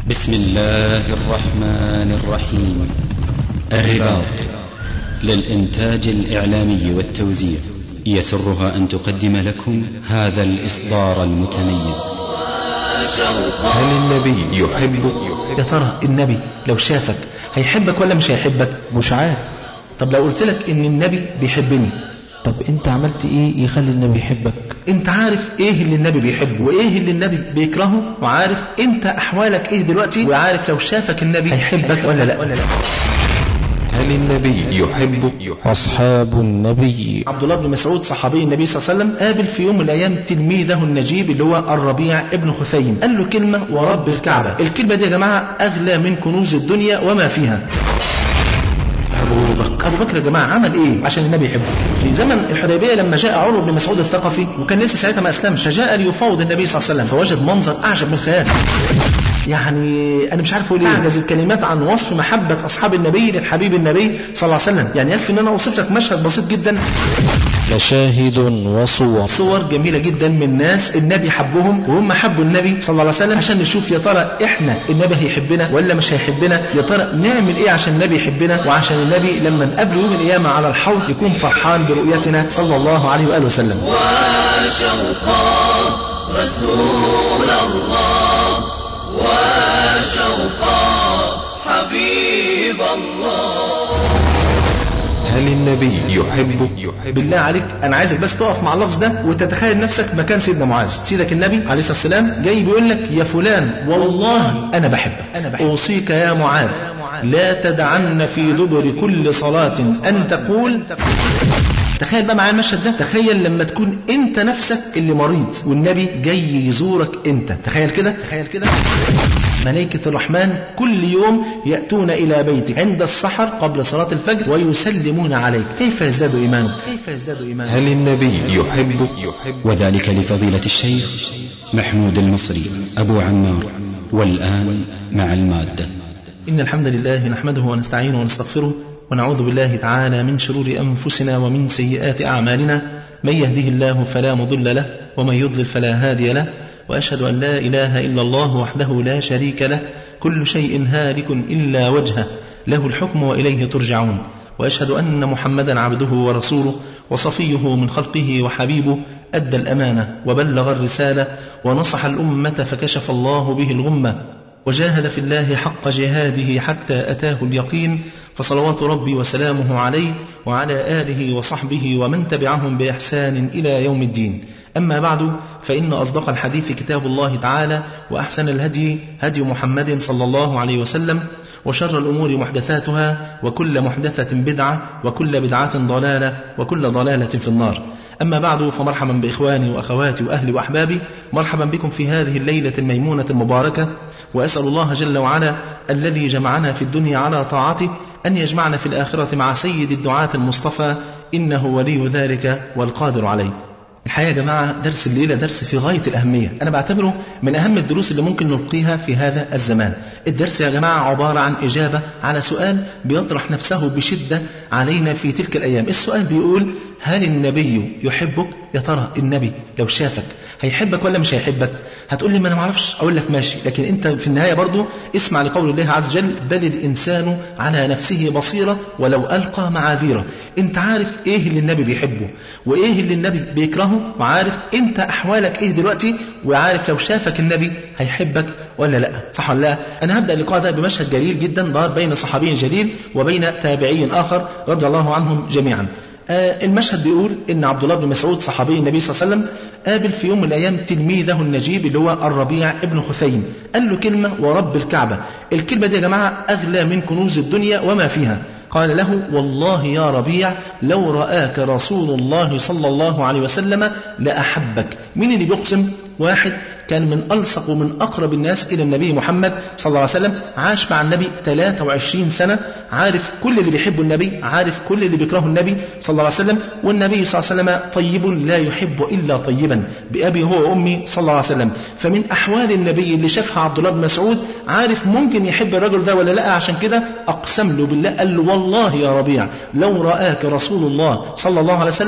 بسم الله الرحمن الرحيم الرباط للإنتاج الإعلامي والتوزيع يسرها أن تقدم لكم هذا الإصدار المتميز هل النبي يحبك يا ترى النبي لو شافك هيحبك ولا مش هيحبك مش عارف طب لو قلت لك ان النبي بيحبني طب انت عملت ايه يخلي النبي يحبك انت عارف ايه اللي النبي بيحبه وايه اللي النبي بيكرهه وعارف انت احوالك ايه دلوقتي وعارف لو شافك النبي هيحبك ولا لا, ولا لا. هل النبي يحبك اصحاب النبي عبد الله بن مسعود صحابي النبي صلى الله عليه وسلم قابل في يوم من الايام تلميذه النجيب اللي هو الربيع ابن خثيم قال له كلمه ورب الكعبه الكلمه دي يا جماعه اغلى من كنوز الدنيا وما فيها أبو بكر أبو بكر يا جماعة عمل إيه عشان النبي يحبه في زمن الحديبية لما جاء عمر بن مسعود الثقفي وكان لسه ساعتها ما أسلمش فجاء ليفاوض النبي صلى الله عليه وسلم فوجد منظر أعجب من الخيال يعني أنا مش عارف أقول إيه أعجز الكلمات عن وصف محبة أصحاب النبي للحبيب النبي صلى الله عليه وسلم يعني يكفي إن أنا أوصف لك مشهد بسيط جدا لشاهد وصور صور جميلة جدا من ناس النبي حبهم وهم حبوا النبي صلى الله عليه وسلم عشان نشوف يا ترى احنا النبي هيحبنا ولا مش هيحبنا يا ترى نعمل ايه عشان النبي يحبنا وعشان النبي لما نقابله يوم القيامة على الحوض يكون فرحان برؤيتنا صلى الله عليه وآله وسلم وشوقا رسول الله وشوقا حبيب الله هل النبي يحبك بالله عليك انا عايزك بس تقف مع اللفظ ده وتتخيل نفسك مكان سيدنا معاذ سيدك النبي عليه الصلاه والسلام جاي بيقول لك يا فلان والله انا بحبك انا بحبك اوصيك يا معاذ لا تدعن في دبر كل صلاه ان تقول تخيل بقى معايا المشهد ده تخيل لما تكون انت نفسك اللي مريض والنبي جاي يزورك انت تخيل كده تخيل كده ملائكة الرحمن كل يوم يأتون إلى بيتك عند السحر قبل صلاة الفجر ويسلمون عليك كيف يزداد إيمانك كيف يزداد إيمانك هل النبي يحبك وذلك لفضيلة الشيخ محمود المصري أبو عمار والآن مع المادة إن الحمد لله نحمده ونستعينه ونستغفره ونعوذ بالله تعالى من شرور أنفسنا ومن سيئات أعمالنا من يهده الله فلا مضل له ومن يضلل فلا هادي له وأشهد أن لا إله إلا الله وحده لا شريك له كل شيء هالك إلا وجهه له الحكم وإليه ترجعون وأشهد أن محمدا عبده ورسوله وصفيه من خلقه وحبيبه أدى الأمانة وبلغ الرسالة ونصح الأمة فكشف الله به الغمة وجاهد في الله حق جهاده حتى أتاه اليقين فصلوات ربي وسلامه عليه وعلى آله وصحبه ومن تبعهم بإحسان إلى يوم الدين أما بعد فإن أصدق الحديث كتاب الله تعالى وأحسن الهدي هدي محمد صلى الله عليه وسلم وشر الأمور محدثاتها وكل محدثة بدعة وكل بدعة ضلالة وكل ضلالة في النار أما بعد فمرحبا بإخواني وأخواتي وأهلي وأحبابي مرحبا بكم في هذه الليلة الميمونة المباركة وأسأل الله جل وعلا الذي جمعنا في الدنيا على طاعته أن يجمعنا في الآخرة مع سيد الدعاة المصطفى إنه ولي ذلك والقادر عليه الحقيقة يا جماعة درس الليلة درس في غاية الأهمية أنا بعتبره من أهم الدروس اللي ممكن نلقيها في هذا الزمان الدرس يا جماعة عبارة عن إجابة على سؤال بيطرح نفسه بشدة علينا في تلك الأيام السؤال بيقول هل النبي يحبك يا ترى النبي لو شافك هيحبك ولا مش هيحبك هتقول لي ما انا ما اعرفش اقول لك ماشي لكن انت في النهايه برضو اسمع لقول الله عز وجل بل الانسان على نفسه بصيره ولو القى معاذيره انت عارف ايه اللي النبي بيحبه وايه اللي النبي بيكرهه وعارف انت احوالك ايه دلوقتي وعارف لو شافك النبي هيحبك ولا لا صح ولا لا انا هبدا اللقاء ده بمشهد جليل جدا دار بين صحابي جليل وبين تابعي اخر رضي الله عنهم جميعا آه المشهد بيقول ان عبد الله بن مسعود صحابي النبي صلى الله عليه وسلم قابل في يوم من الايام تلميذه النجيب اللي هو الربيع ابن خثيم قال له كلمه ورب الكعبه الكلمه دي يا جماعه اغلى من كنوز الدنيا وما فيها قال له والله يا ربيع لو رآك رسول الله صلى الله عليه وسلم لأحبك مين اللي بيقسم واحد كان من ألصق ومن أقرب الناس إلى النبي محمد صلى الله عليه وسلم عاش مع النبي 23 سنة عارف كل اللي بيحبه النبي عارف كل اللي بيكرهه النبي صلى الله عليه وسلم والنبي صلى الله عليه وسلم طيب لا يحب إلا طيبا بأبي هو وأمي صلى الله عليه وسلم فمن أحوال النبي اللي شافها عبد الله بن مسعود عارف ممكن يحب الرجل ده ولا لا عشان كده أقسم له بالله قال له والله يا ربيع لو رآك رسول الله صلى الله عليه وسلم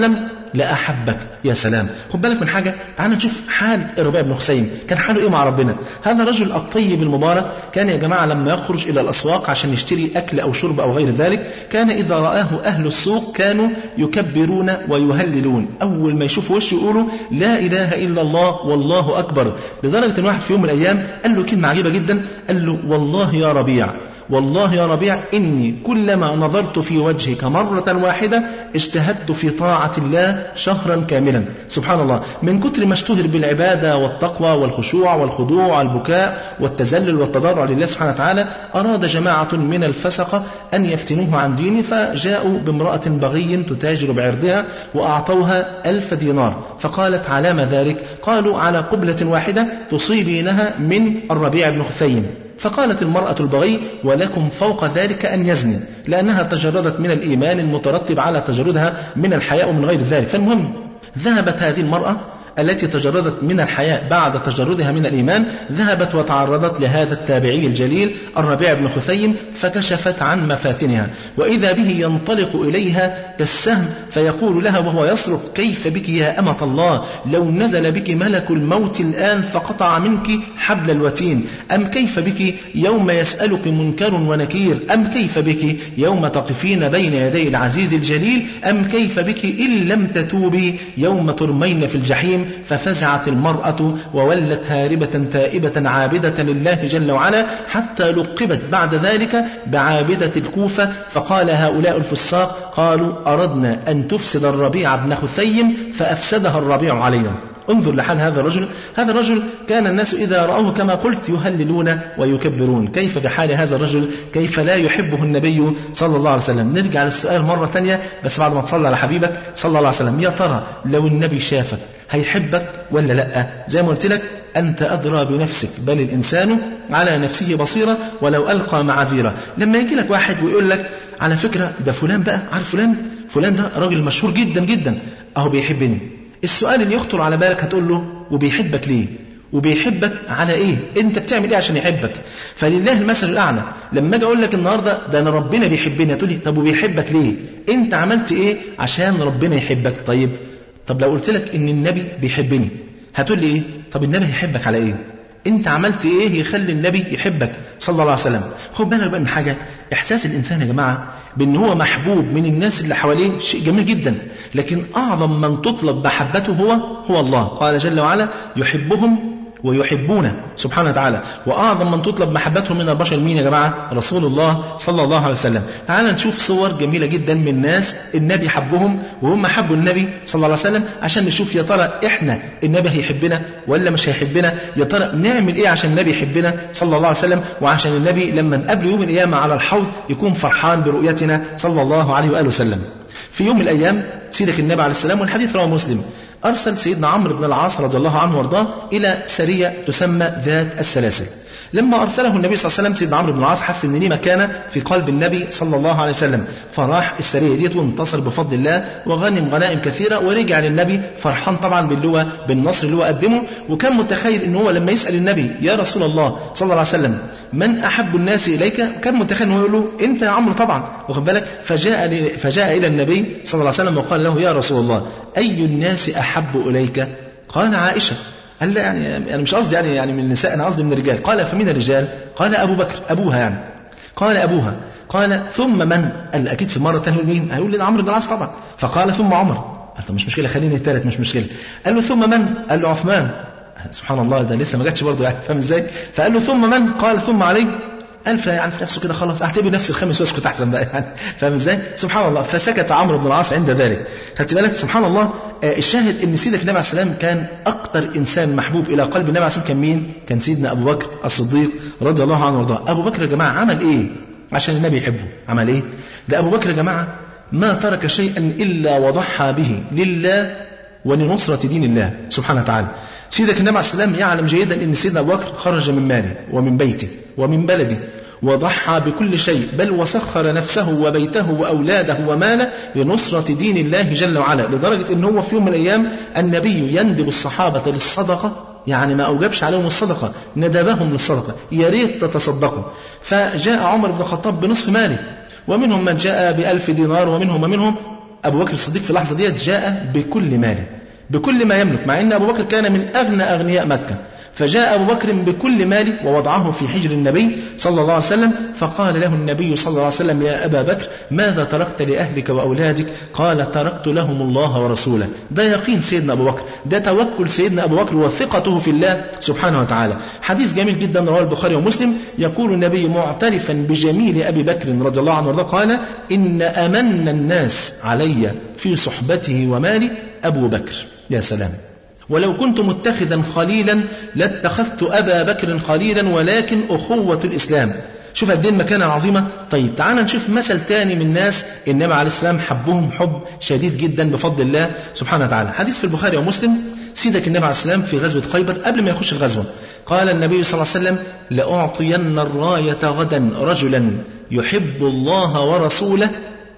لأحبك يا سلام خد بالك من حاجة تعال نشوف حال الربيع بن حسين كان حاله إيه مع ربنا هذا الرجل الطيب المبارك كان يا جماعة لما يخرج إلى الأسواق عشان يشتري أكل أو شرب أو غير ذلك كان إذا رآه أهل السوق كانوا يكبرون ويهللون أول ما يشوفوا وشه يقولوا لا إله إلا الله والله أكبر لدرجة أن واحد في يوم من الأيام قال له كلمة عجيبة جدا قال له والله يا ربيع والله يا ربيع إني كلما نظرت في وجهك مرة واحدة اجتهدت في طاعة الله شهرا كاملا سبحان الله من كتر ما اشتهر بالعبادة والتقوى والخشوع والخضوع والبكاء والتذلل والتضرع لله سبحانه وتعالى أراد جماعة من الفسقة أن يفتنوه عن دينه فجاءوا بامرأة بغي تتاجر بعرضها وأعطوها ألف دينار فقالت علام ذلك قالوا على قبلة واحدة تصيبينها من الربيع بن خثيم فقالت المرأة البغي ولكم فوق ذلك أن يزني لأنها تجردت من الإيمان المترتب على تجردها من الحياء ومن غير ذلك فالمهم ذهبت هذه المرأة التي تجردت من الحياء بعد تجردها من الإيمان ذهبت وتعرضت لهذا التابعي الجليل الربيع بن خثيم فكشفت عن مفاتنها وإذا به ينطلق إليها كالسهم فيقول لها وهو يصرخ كيف بك يا أمة الله لو نزل بك ملك الموت الآن فقطع منك حبل الوتين أم كيف بك يوم يسألك منكر ونكير أم كيف بك يوم تقفين بين يدي العزيز الجليل أم كيف بك إن لم تتوبي يوم ترمين في الجحيم ففزعت المرأة وولت هاربة تائبة عابدة لله جل وعلا حتى لقبت بعد ذلك بعابدة الكوفة فقال هؤلاء الفساق قالوا أردنا أن تفسد الربيع بن خثيم فأفسدها الربيع علينا انظر لحال هذا الرجل هذا الرجل كان الناس إذا رأوه كما قلت يهللون ويكبرون كيف بحال هذا الرجل كيف لا يحبه النبي صلى الله عليه وسلم نرجع للسؤال مرة تانية بس بعد ما تصلى على حبيبك صلى الله عليه وسلم يا ترى لو النبي شافك هيحبك ولا لا زي ما قلت لك أنت أدرى بنفسك بل الإنسان على نفسه بصيرة ولو ألقى معاذيره لما يجي لك واحد ويقول لك على فكرة ده فلان بقى عارف فلان فلان ده راجل مشهور جدا جدا أهو بيحبني السؤال اللي يخطر على بالك هتقول له وبيحبك ليه وبيحبك على ايه انت بتعمل ايه عشان يحبك فلله المثل الاعلى لما اجي اقول لك النهارده ده انا ربنا بيحبني هتقول لي طب وبيحبك ليه انت عملت ايه عشان ربنا يحبك طيب طب لو قلت لك ان النبي بيحبني هتقول لي ايه طب النبي هيحبك على ايه انت عملت ايه يخلي النبي يحبك صلى الله عليه وسلم خد بالك بقى من حاجه احساس الانسان يا جماعه بان هو محبوب من الناس اللي حواليه شيء جميل جدا لكن اعظم من تطلب محبته هو هو الله قال جل وعلا يحبهم ويحبونه سبحانه وتعالى وأعظم من تطلب محبته من البشر مين يا جماعة رسول الله صلى الله عليه وسلم تعال نشوف صور جميلة جدا من ناس النبي حبهم وهم حبوا النبي صلى الله عليه وسلم عشان نشوف يا ترى إحنا النبي هيحبنا ولا مش هيحبنا يا ترى نعمل إيه عشان النبي يحبنا صلى الله عليه وسلم وعشان النبي لما نقابله يوم القيامة على الحوض يكون فرحان برؤيتنا صلى الله عليه وآله وسلم في يوم من الأيام سيدك النبي عليه السلام والحديث رواه مسلم أرسل سيدنا عمرو بن العاص رضي الله عنه وارضاه إلى سرية تسمى ذات السلاسل لما أرسله النبي صلى الله عليه وسلم سيدنا عمرو بن العاص حس إن ليه مكانة في قلب النبي صلى الله عليه وسلم فراح السرية ديت وانتصر بفضل الله وغنم غنائم كثيرة ورجع للنبي فرحان طبعا باللي هو بالنصر اللي هو قدمه وكان متخيل إن هو لما يسأل النبي يا رسول الله صلى الله عليه وسلم من أحب الناس إليك كان متخيل إنه يقول له أنت يا عمرو طبعا واخد بالك فجاء فجاء إلى النبي صلى الله عليه وسلم وقال له يا رسول الله أي الناس أحب إليك قال عائشة قال لا يعني انا مش قصدي يعني يعني من النساء انا قصدي من الرجال قال فمن الرجال قال ابو بكر ابوها يعني قال ابوها قال ثم من قال اكيد في مره ثانيه مين هيقول لي عمرو بن العاص طبعا فقال ثم عمر قال طب مش مشكله خليني الثالث مش مشكله قال له ثم من قال له عثمان سبحان الله ده لسه ما جاتش برضه يعني فاهم ازاي فقال له ثم من قال ثم علي قال يعني في نفسه كده خلاص اعتبر نفسي الخامس واسكت احسن بقى يعني فاهم ازاي؟ سبحان الله فسكت عمرو بن العاص عند ذلك خدت بالك سبحان الله آه الشاهد ان سيدك النبي عليه السلام كان اكثر انسان محبوب الى قلب النبي عليه السلام كان مين؟ كان سيدنا ابو بكر الصديق رضي الله عنه وارضاه ابو بكر يا جماعه عمل ايه؟ عشان النبي يحبه عمل ايه؟ ده ابو بكر يا جماعه ما ترك شيئا الا وضحى به لله ولنصرة دين الله سبحانه وتعالى سيدك النبي عليه السلام يعلم جيدا ان سيدنا ابو بكر خرج من ماله ومن بيته ومن بلده وضحى بكل شيء بل وسخر نفسه وبيته وأولاده وماله لنصرة دين الله جل وعلا لدرجة أن هو في يوم من الأيام النبي يندب الصحابة للصدقة يعني ما أوجبش عليهم الصدقة ندبهم للصدقة يا ريت تتصدقوا فجاء عمر بن الخطاب بنصف ماله ومنهم من جاء بألف دينار ومنهم ومنهم أبو بكر الصديق في اللحظة ديت جاء بكل ماله بكل ما يملك مع أن أبو بكر كان من أغنى أغنياء مكة فجاء أبو بكر بكل ماله ووضعه في حجر النبي صلى الله عليه وسلم فقال له النبي صلى الله عليه وسلم يا أبا بكر ماذا تركت لأهلك وأولادك قال تركت لهم الله ورسوله ده يقين سيدنا أبو بكر ده توكل سيدنا أبو بكر وثقته في الله سبحانه وتعالى حديث جميل جدا رواه البخاري ومسلم يقول النبي معترفا بجميل أبي بكر رضي الله عنه وارضاه قال إن أمن الناس علي في صحبته ومالي أبو بكر يا سلام ولو كنت متخذا خليلا لاتخذت أبا بكر خليلا ولكن أخوة الإسلام شوف قد ايه المكانة العظيمة طيب تعال نشوف مثل تاني من ناس النبي عليه السلام حبهم حب شديد جدا بفضل الله سبحانه وتعالى حديث في البخاري ومسلم سيدك النبي عليه السلام في غزوة خيبر قبل ما يخش الغزوة قال النبي صلى الله عليه وسلم لأعطين الراية غدا رجلا يحب الله ورسوله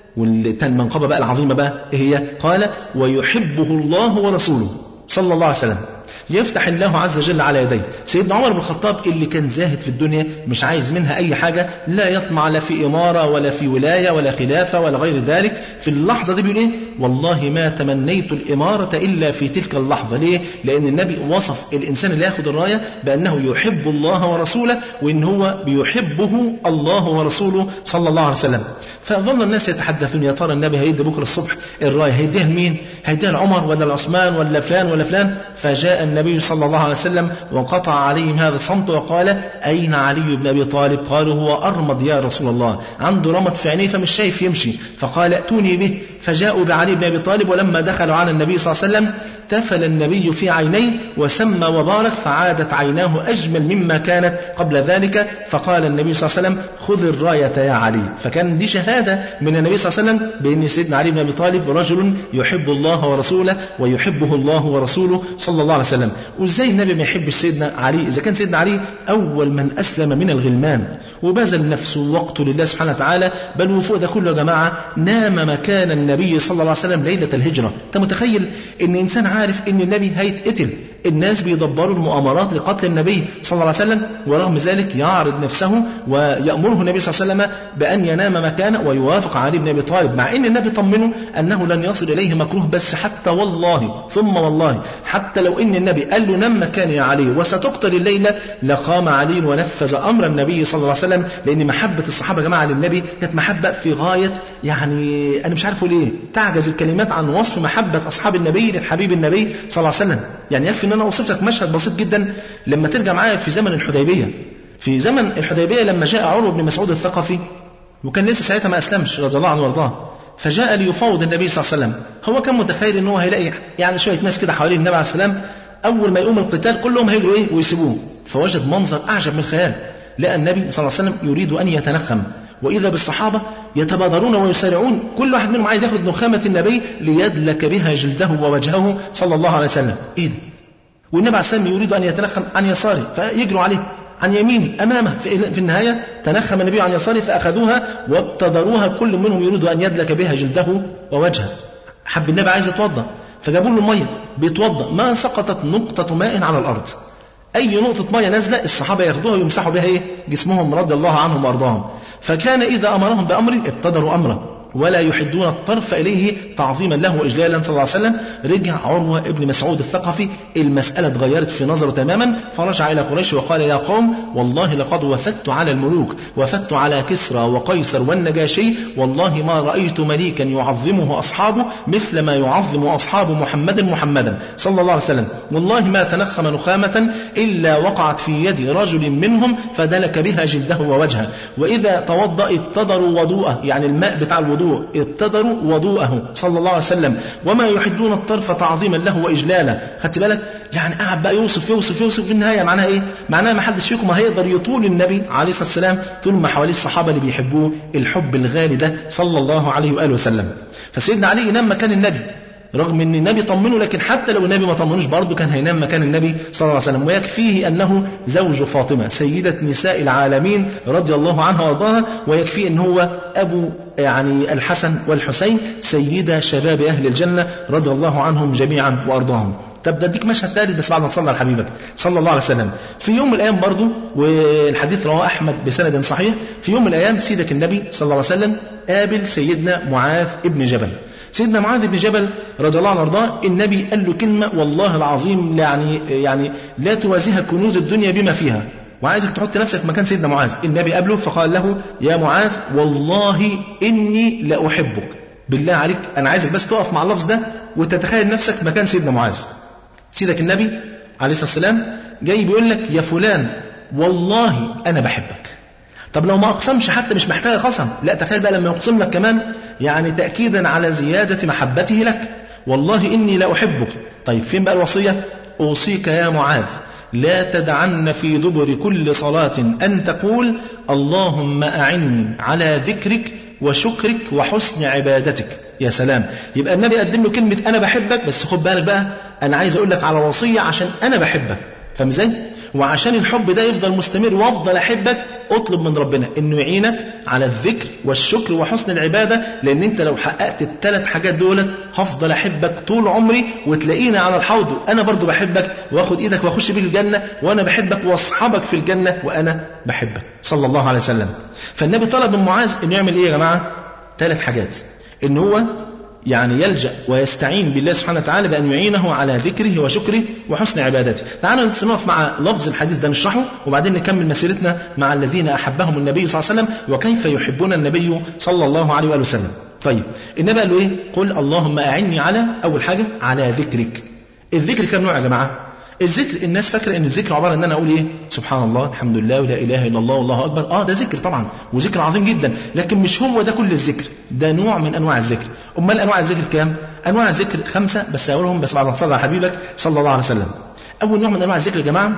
والمنقبة بقى العظيمة بقى إيه هي قال ويحبه الله ورسوله صلى الله عليه وسلم يفتح الله عز وجل على يديه سيدنا عمر بن الخطاب اللي كان زاهد في الدنيا مش عايز منها أي حاجة لا يطمع لا في إمارة ولا في ولاية ولا خلافة ولا غير ذلك في اللحظة دي بيقول إيه والله ما تمنيت الإمارة إلا في تلك اللحظة ليه لأن النبي وصف الإنسان اللي ياخد الراية بأنه يحب الله ورسوله وإن هو بيحبه الله ورسوله صلى الله عليه وسلم فظل الناس يتحدثون يا ترى النبي هيدي بكرة الصبح الراية هيديها لمين هيديها لعمر ولا لعثمان ولا فلان ولا فلان فجاء النبي صلى الله عليه وسلم وقطع عليهم هذا الصمت وقال أين علي بن أبي طالب قالوا هو أرمض يا رسول الله عنده رمض في عينيه فمش شايف يمشي فقال ائتوني به فجاءوا بعلي بن أبي طالب ولما دخلوا على النبي صلى الله عليه وسلم تفل النبي في عينيه وسمى وبارك فعادت عيناه أجمل مما كانت قبل ذلك فقال النبي صلى الله عليه وسلم خذ الراية يا علي فكان دي شهادة من النبي صلى الله عليه وسلم بأن سيدنا علي بن أبي طالب رجل يحب الله ورسوله ويحبه الله ورسوله صلى الله عليه وسلم وازاي النبي ما يحبش سيدنا علي إذا كان سيدنا علي أول من أسلم من الغلمان وبذل نفسه ووقته لله سبحانه وتعالى بل وفوق ده كله يا جماعة نام مكان النبي صلى الله عليه وسلم ليلة الهجرة أنت متخيل أن إنسان عارف أن النبي هيتقتل الناس بيدبروا المؤامرات لقتل النبي صلى الله عليه وسلم ورغم ذلك يعرض نفسه ويأمره النبي صلى الله عليه وسلم بأن ينام مكانه ويوافق علي بن أبي طالب مع أن النبي طمنه أنه لن يصل إليه مكروه بس حتى والله ثم والله حتى لو أن النبي قال له نم مكاني يا علي وستقتل الليلة لقام علي ونفذ أمر النبي صلى الله عليه وسلم لأن محبة الصحابة يا جماعة للنبي كانت محبة في غاية يعني أنا مش عارف ليه تعجز الكلمات عن وصف محبة أصحاب النبي للحبيب النبي صلى الله عليه وسلم يعني يكفي ان انا اوصف لك مشهد بسيط جدا لما ترجع معايا في زمن الحديبيه في زمن الحديبيه لما جاء عروه بن مسعود الثقفي وكان لسه ساعتها ما اسلمش رضي الله عنه وارضاه فجاء ليفاوض النبي صلى الله عليه وسلم هو كان متخيل ان هو هيلاقي يعني شويه ناس كده حوالين النبي عليه السلام اول ما يقوم القتال كلهم هيجروا ايه ويسيبوه فوجد منظر اعجب من الخيال لقى النبي صلى الله عليه وسلم يريد ان يتنخم وإذا بالصحابة يتبادرون ويسارعون كل واحد منهم عايز ياخد نخامة النبي ليدلك بها جلده ووجهه صلى الله عليه وسلم إيه ده والنبي عليه السلام يريد أن يتنخم عن يساره فيجروا عليه عن يمينه أمامه في النهاية تنخم النبي عن يساره فأخذوها وابتدروها كل منهم يريد أن يدلك بها جلده ووجهه حب النبي عايز يتوضأ فجابوا له مية بيتوضأ ما سقطت نقطة ماء على الأرض أي نقطة مية نازلة الصحابة ياخدوها ويمسحوا بها إيه؟ جسمهم رضي الله عنهم وأرضاهم فكان إذا أمرهم بأمر ابتدروا أمره ولا يحدون الطرف إليه تعظيما له وإجلالا صلى الله عليه وسلم رجع عروة ابن مسعود الثقفي المسألة اتغيرت في نظره تماما فرجع إلى قريش وقال يا قوم والله لقد وفدت على الملوك وفدت على كسرى وقيصر والنجاشي والله ما رأيت مليكا يعظمه أصحابه مثل ما يعظم أصحاب محمد محمدا صلى الله عليه وسلم والله ما تنخم نخامة إلا وقعت في يد رجل منهم فدلك بها جلده ووجهه وإذا توضأ ابتدروا وضوءه يعني الماء بتاع الوضوء الوضوء ابتدروا وضوءه صلى الله عليه وسلم وما يحدون الطرف تعظيما له واجلالا خدت بالك يعني قعد بقى يوصف يوصف يوصف في النهايه معناها ايه معناها ما حدش فيكم هيقدر يطول النبي عليه الصلاه والسلام طول ما حواليه الصحابه اللي بيحبوه الحب الغالي ده صلى الله عليه واله وسلم فسيدنا علي ينام مكان النبي رغم ان النبي طمنه لكن حتى لو النبي ما طمنوش برضه كان هينام مكان النبي صلى الله عليه وسلم ويكفيه انه زوج فاطمه سيده نساء العالمين رضي الله عنها وارضاها ويكفيه ان هو ابو يعني الحسن والحسين سيدا شباب اهل الجنه رضي الله عنهم جميعا وارضاهم طب ده اديك مشهد ثالث بس بعد ما تصلي على حبيبك صلى الله عليه وسلم في يوم من الايام برضه والحديث رواه احمد بسند صحيح في يوم من الايام سيدك النبي صلى الله عليه وسلم قابل سيدنا معاذ ابن جبل سيدنا معاذ بن جبل رضي الله عنه وارضاه النبي قال له كلمة والله العظيم يعني يعني لا توازيها كنوز الدنيا بما فيها وعايزك تحط نفسك مكان سيدنا معاذ النبي قابله فقال له يا معاذ والله إني لأحبك بالله عليك أنا عايزك بس تقف مع اللفظ ده وتتخيل نفسك مكان سيدنا معاذ سيدك النبي عليه الصلاة والسلام جاي بيقول لك يا فلان والله أنا بحبك طب لو ما أقسمش حتى مش محتاج قسم لا تخيل بقى لما يقسم لك كمان يعني تأكيدا على زيادة محبته لك والله إني لا أحبك طيب فين بقى الوصية أوصيك يا معاذ لا تدعن في دبر كل صلاة أن تقول اللهم أعني على ذكرك وشكرك وحسن عبادتك يا سلام يبقى النبي قدم له كلمة أنا بحبك بس خد بالك بقى أنا عايز أقول لك على وصية عشان أنا بحبك فاهم ازاي؟ وعشان الحب ده يفضل مستمر وافضل احبك اطلب من ربنا انه يعينك على الذكر والشكر وحسن العباده لان انت لو حققت الثلاث حاجات دولت هفضل احبك طول عمري وتلاقيني على الحوض انا برضو بحبك واخد ايدك واخش بيك الجنه وانا بحبك واصحابك في الجنه وانا بحبك صلى الله عليه وسلم فالنبي طلب من معاذ انه يعمل ايه يا جماعه ثلاث حاجات ان هو يعني يلجأ ويستعين بالله سبحانه وتعالى بأن يعينه على ذكره وشكره وحسن عبادته تعالوا نقف مع لفظ الحديث ده نشرحه وبعدين نكمل مسيرتنا مع الذين أحبهم النبي صلى الله عليه وسلم وكيف يحبون النبي صلى الله عليه وآله وسلم طيب النبي قال له إيه قل اللهم أعني على أول حاجة على ذكرك الذكر كم نوع يا جماعة الذكر الناس فاكره ان الذكر عباره ان انا اقول ايه سبحان الله الحمد لله ولا اله الا الله والله اكبر اه ده ذكر طبعا وذكر عظيم جدا لكن مش هو ده كل الذكر ده نوع من انواع الذكر امال انواع الذكر كام انواع الذكر خمسه بس اقولهم بس بعد ما تصلي على حبيبك صلى الله عليه وسلم اول نوع من انواع الذكر يا جماعه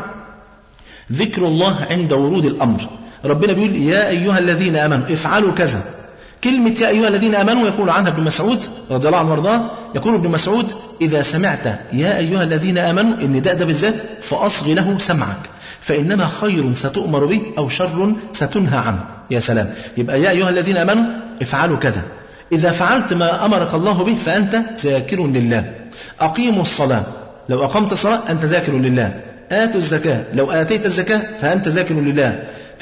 ذكر الله عند ورود الامر ربنا بيقول يا ايها الذين امنوا افعلوا كذا كلمة يا أيها الذين آمنوا يقول عنها ابن مسعود رضي الله عنه وارضاه يقول ابن مسعود إذا سمعت يا أيها الذين آمنوا النداء ده بالذات فأصغ له سمعك فإنما خير ستؤمر به أو شر ستنهى عنه يا سلام يبقى يا أيها الذين آمنوا افعلوا كذا إذا فعلت ما أمرك الله به فأنت ذاكر لله أقيموا الصلاة لو أقمت الصلاة أنت ذاكر لله آتوا الزكاة لو آتيت الزكاة فأنت ذاكر لله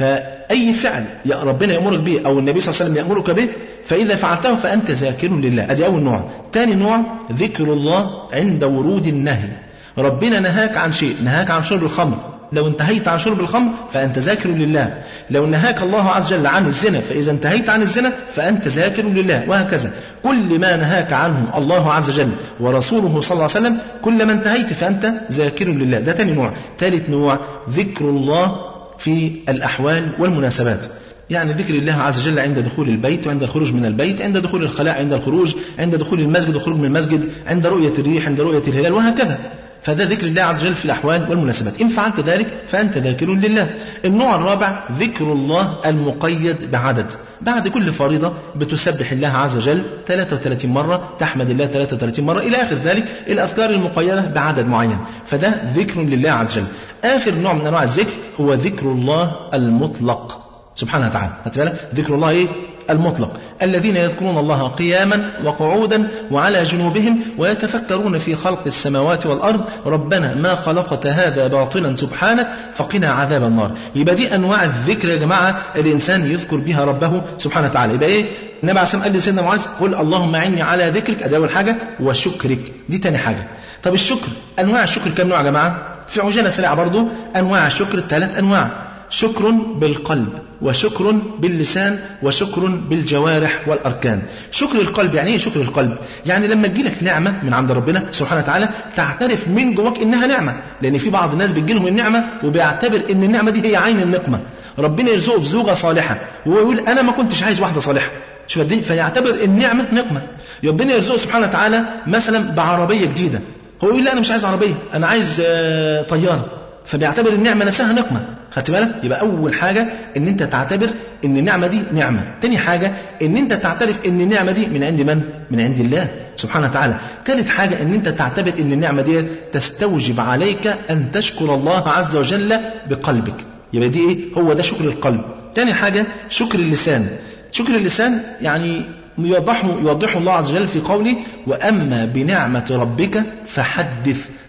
فأي فعل يا ربنا يأمرك به أو النبي صلى الله عليه وسلم يأمرك به فإذا فعلته فأنت ذاكر لله أدي أول نوع ثاني نوع ذكر الله عند ورود النهي ربنا نهاك عن شيء نهاك عن شرب الخمر لو انتهيت عن شرب الخمر فأنت ذاكر لله لو نهاك الله عز وجل عن الزنا فإذا انتهيت عن الزنا فأنت ذاكر لله وهكذا كل ما نهاك عنه الله عز وجل ورسوله صلى الله عليه وسلم كل ما انتهيت فأنت ذاكر لله ده ثاني نوع ثالث نوع ذكر الله في الأحوال والمناسبات يعني ذكر الله عز وجل عند دخول البيت وعند الخروج من البيت عند دخول الخلاء عند الخروج عند دخول المسجد والخروج من المسجد عند رؤية الريح عند رؤية الهلال وهكذا فده ذكر الله عز وجل في الأحوال والمناسبات إن فعلت ذلك فأنت ذاكر لله النوع الرابع ذكر الله المقيد بعدد بعد كل فريضة بتسبح الله عز وجل 33 مرة تحمد الله 33 مرة إلى آخر ذلك الأذكار المقيدة بعدد معين فده ذكر لله عز وجل آخر نوع من أنواع الذكر هو ذكر الله المطلق سبحانه وتعالى خدت بالك ذكر الله ايه المطلق الذين يذكرون الله قياما وقعودا وعلى جنوبهم ويتفكرون في خلق السماوات والارض ربنا ما خلقت هذا باطلا سبحانك فقنا عذاب النار يبقى دي انواع الذكر يا جماعه الانسان يذكر بها ربه سبحانه وتعالى يبقى ايه النبي عليه الصلاه قال لسيدنا معاذ قل اللهم اعني على ذكرك ادي اول حاجه وشكرك دي تاني حاجه طب الشكر انواع الشكر كم نوع يا جماعه في عجاله سريعه برضو انواع الشكر ثلاث انواع شكر بالقلب وشكر باللسان وشكر بالجوارح والأركان شكر القلب يعني ايه شكر القلب يعني لما تجيلك نعمة من عند ربنا سبحانه وتعالى تعترف من جواك إنها نعمة لأن في بعض الناس بتجيلهم النعمة وبيعتبر إن النعمة دي هي عين النقمة ربنا يرزقه بزوجة صالحة وهو يقول أنا ما كنتش عايز واحدة صالحة شوف دي فيعتبر النعمة نقمة ربنا يرزقه سبحانه وتعالى مثلا بعربية جديدة هو يقول لا أنا مش عايز عربية أنا عايز آه، طيارة فبيعتبر النعمة نفسها نقمة خدت بالك يبقى أول حاجة إن أنت تعتبر إن النعمة دي نعمة تاني حاجة إن أنت تعترف إن النعمة دي من عند من؟ من عند الله سبحانه وتعالى تالت حاجة إن أنت تعتبر إن النعمة دي تستوجب عليك أن تشكر الله عز وجل بقلبك يبقى دي إيه؟ هو ده شكر القلب تاني حاجة شكر اللسان شكر اللسان يعني يوضحه يوضحه الله عز وجل في قوله وأما بنعمة ربك فحدث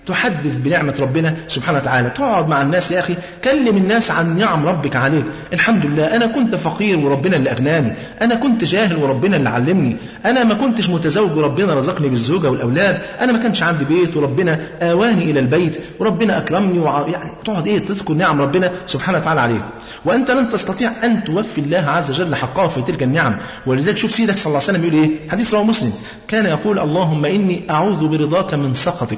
تحدث بنعمة ربنا سبحانه وتعالى تقعد مع الناس يا أخي كلم الناس عن نعم ربك عليك الحمد لله أنا كنت فقير وربنا اللي أغناني أنا كنت جاهل وربنا اللي علمني أنا ما كنتش متزوج وربنا رزقني بالزوجة والأولاد أنا ما كانش عندي بيت وربنا آواني إلى البيت وربنا أكرمني وع... يعني تقعد إيه تذكر نعم ربنا سبحانه وتعالى عليك وأنت لن تستطيع أن توفي الله عز وجل حقه في تلك النعم ولذلك شوف سيدك صلى الله عليه وسلم يقول إيه حديث رواه مسلم كان يقول اللهم إني أعوذ برضاك من سخطك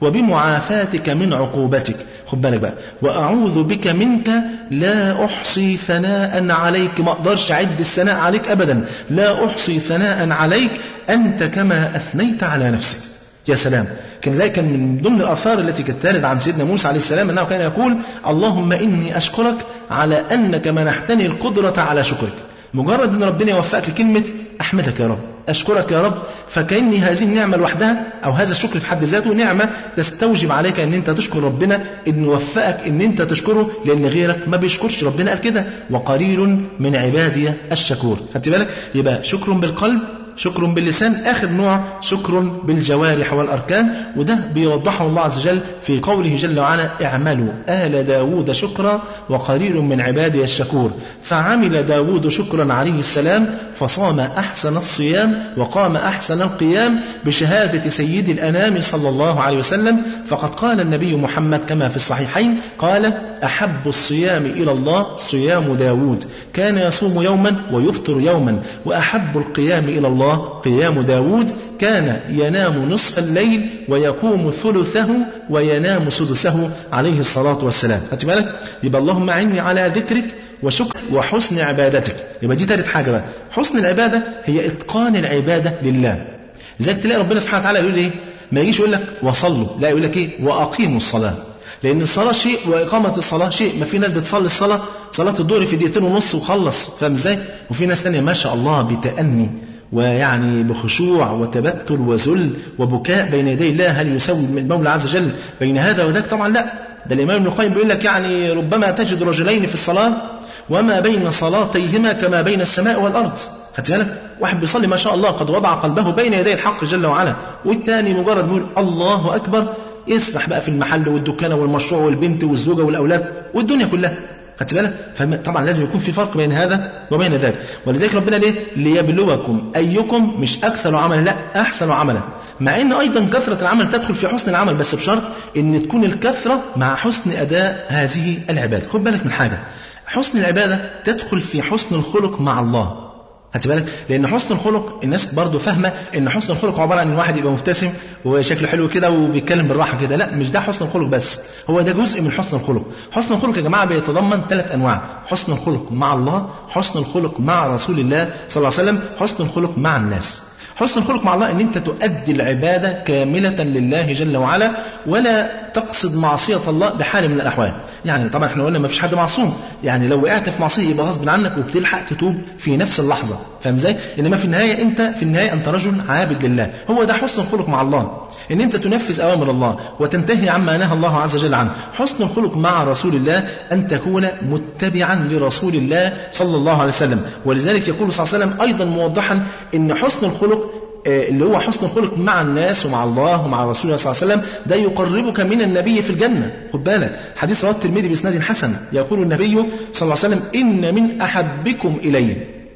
وبمعافاتك من عقوبتك خد بالك بقى وأعوذ بك منك لا أحصي ثناء عليك ما أقدرش أعد الثناء عليك أبدا لا أحصي ثناء عليك أنت كما أثنيت على نفسك يا سلام كان ذلك كان من ضمن الآثار التي كانت ترد عن سيدنا موسى عليه السلام أنه كان يقول اللهم إني أشكرك على أنك منحتني القدرة على شكرك مجرد أن ربنا يوفقك لكلمة أحمدك يا رب أشكرك يا رب فكأن هذه النعمة لوحدها أو هذا الشكر في حد ذاته نعمة تستوجب عليك أن أنت تشكر ربنا أن يوفقك أن أنت تشكره لأن غيرك ما بيشكرش ربنا قال كده وقليل من عبادي الشكور خدت بالك يبقى شكر بالقلب شكر باللسان آخر نوع شكر بالجوارح والأركان وده بيوضحه الله عز وجل في قوله جل وعلا اعملوا آل داود شكرا وقليل من عبادي الشكور فعمل داود شكرا عليه السلام فصام أحسن الصيام وقام أحسن القيام بشهادة سيد الأنام صلى الله عليه وسلم فقد قال النبي محمد كما في الصحيحين قال أحب الصيام إلى الله صيام داود كان يصوم يوما ويفطر يوما وأحب القيام إلى الله قيام داود كان ينام نصف الليل ويقوم ثلثه وينام سدسه عليه الصلاة والسلام خدت بالك يبقى اللهم أعني على ذكرك وشكر وحسن عبادتك يبقى دي تالت حاجة بقى حسن العبادة هي إتقان العبادة لله لذلك تلاقي ربنا سبحانه وتعالى يقول إيه ما يجيش يقول لك وصلوا لا يقول لك إيه وأقيموا الصلاة لأن الصلاة شيء وإقامة الصلاة شيء ما في ناس بتصلي الصلاة صلاة الظهر في دقيقتين ونص وخلص فاهم ازاي وفي ناس تانية ما شاء الله بتأني ويعني بخشوع وتبتل وذل وبكاء بين يدي الله هل يسوي المولى عز وجل بين هذا وذاك طبعا لا ده الإمام ابن القيم بيقول لك يعني ربما تجد رجلين في الصلاة وما بين صلاتيهما كما بين السماء والأرض خدت بالك واحد بيصلي ما شاء الله قد وضع قلبه بين يدي الحق جل وعلا والثاني مجرد بيقول الله أكبر يسرح بقى في المحل والدكانة والمشروع والبنت والزوجة والأولاد والدنيا كلها خدت بالك فطبعا لازم يكون في فرق بين هذا وبين ذاك ولذلك ربنا ليه ليبلوكم ايكم مش اكثر عملا لا احسن عملا مع ان ايضا كثره العمل تدخل في حسن العمل بس بشرط ان تكون الكثره مع حسن اداء هذه العباده خد بالك من حاجه حسن العباده تدخل في حسن الخلق مع الله خدت بالك لان حسن الخلق الناس برضو فاهمه ان حسن الخلق عباره عن الواحد يبقى مبتسم وشكله حلو كده وبيتكلم بالراحه كده لا مش ده حسن الخلق بس هو ده جزء من حسن الخلق حسن الخلق يا جماعه بيتضمن ثلاث انواع حسن الخلق مع الله حسن الخلق مع رسول الله صلى الله عليه وسلم حسن الخلق مع الناس حسن الخلق مع الله ان انت تؤدي العباده كامله لله جل وعلا ولا تقصد معصيه الله بحال من الاحوال يعني طبعا احنا قلنا ما فيش حد معصوم يعني لو وقعت في معصيه يبقى غصب عنك وبتلحق تتوب في نفس اللحظه فاهم ازاي انما في النهايه انت في النهايه انت رجل عابد لله هو ده حسن الخلق مع الله ان انت تنفذ اوامر الله وتنتهي عما نهى الله عز وجل عنه حسن الخلق مع رسول الله ان تكون متبعا لرسول الله صلى الله عليه وسلم ولذلك يقول صلى الله عليه وسلم ايضا موضحا ان حسن الخلق اللي هو حسن الخلق مع الناس ومع الله ومع رسول الله صلى الله عليه وسلم ده يقربك من النبي في الجنة خد بالك حديث رواه الترمذي بإسناد حسن يقول النبي صلى الله عليه وسلم إن من أحبكم إلي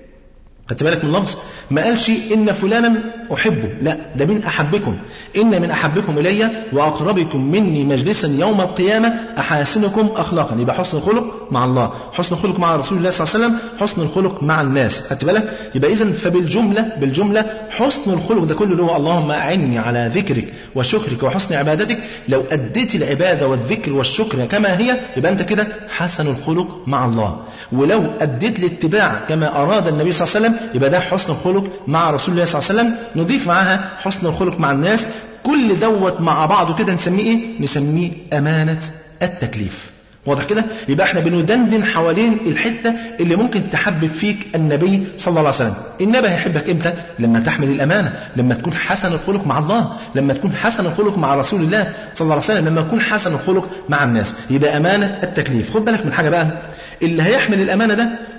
خدت بالك من اللفظ ما قالش إن فلانا أحبه لا ده من أحبكم إن من أحبكم إلي وأقربكم مني مجلسا يوم القيامة أحاسنكم أخلاقا يبقى حسن الخلق مع الله حسن الخلق مع رسول الله صلى الله عليه وسلم حسن الخلق مع الناس خدت بالك يبقى إذا فبالجملة بالجملة حسن الخلق ده كله اللي هو اللهم أعني على ذكرك وشكرك وحسن عبادتك لو أديت العبادة والذكر والشكر كما هي يبقى أنت كده حسن الخلق مع الله ولو أديت الاتباع كما أراد النبي صلى الله عليه وسلم يبقى ده حسن الخلق مع رسول الله صلى الله عليه وسلم نضيف معاها حسن الخلق مع الناس كل دوت مع بعضه كده نسميه ايه نسميه أمانة التكليف واضح كده يبقى احنا بندندن حوالين الحته اللي ممكن تحبب فيك النبي صلى الله عليه وسلم النبي هيحبك امتى لما تحمل الامانه لما تكون حسن الخلق مع الله لما تكون حسن الخلق مع رسول الله صلى الله عليه وسلم لما تكون حسن الخلق مع الناس يبقى امانه التكليف خد بالك من حاجه بقى اللي هيحمل الامانه ده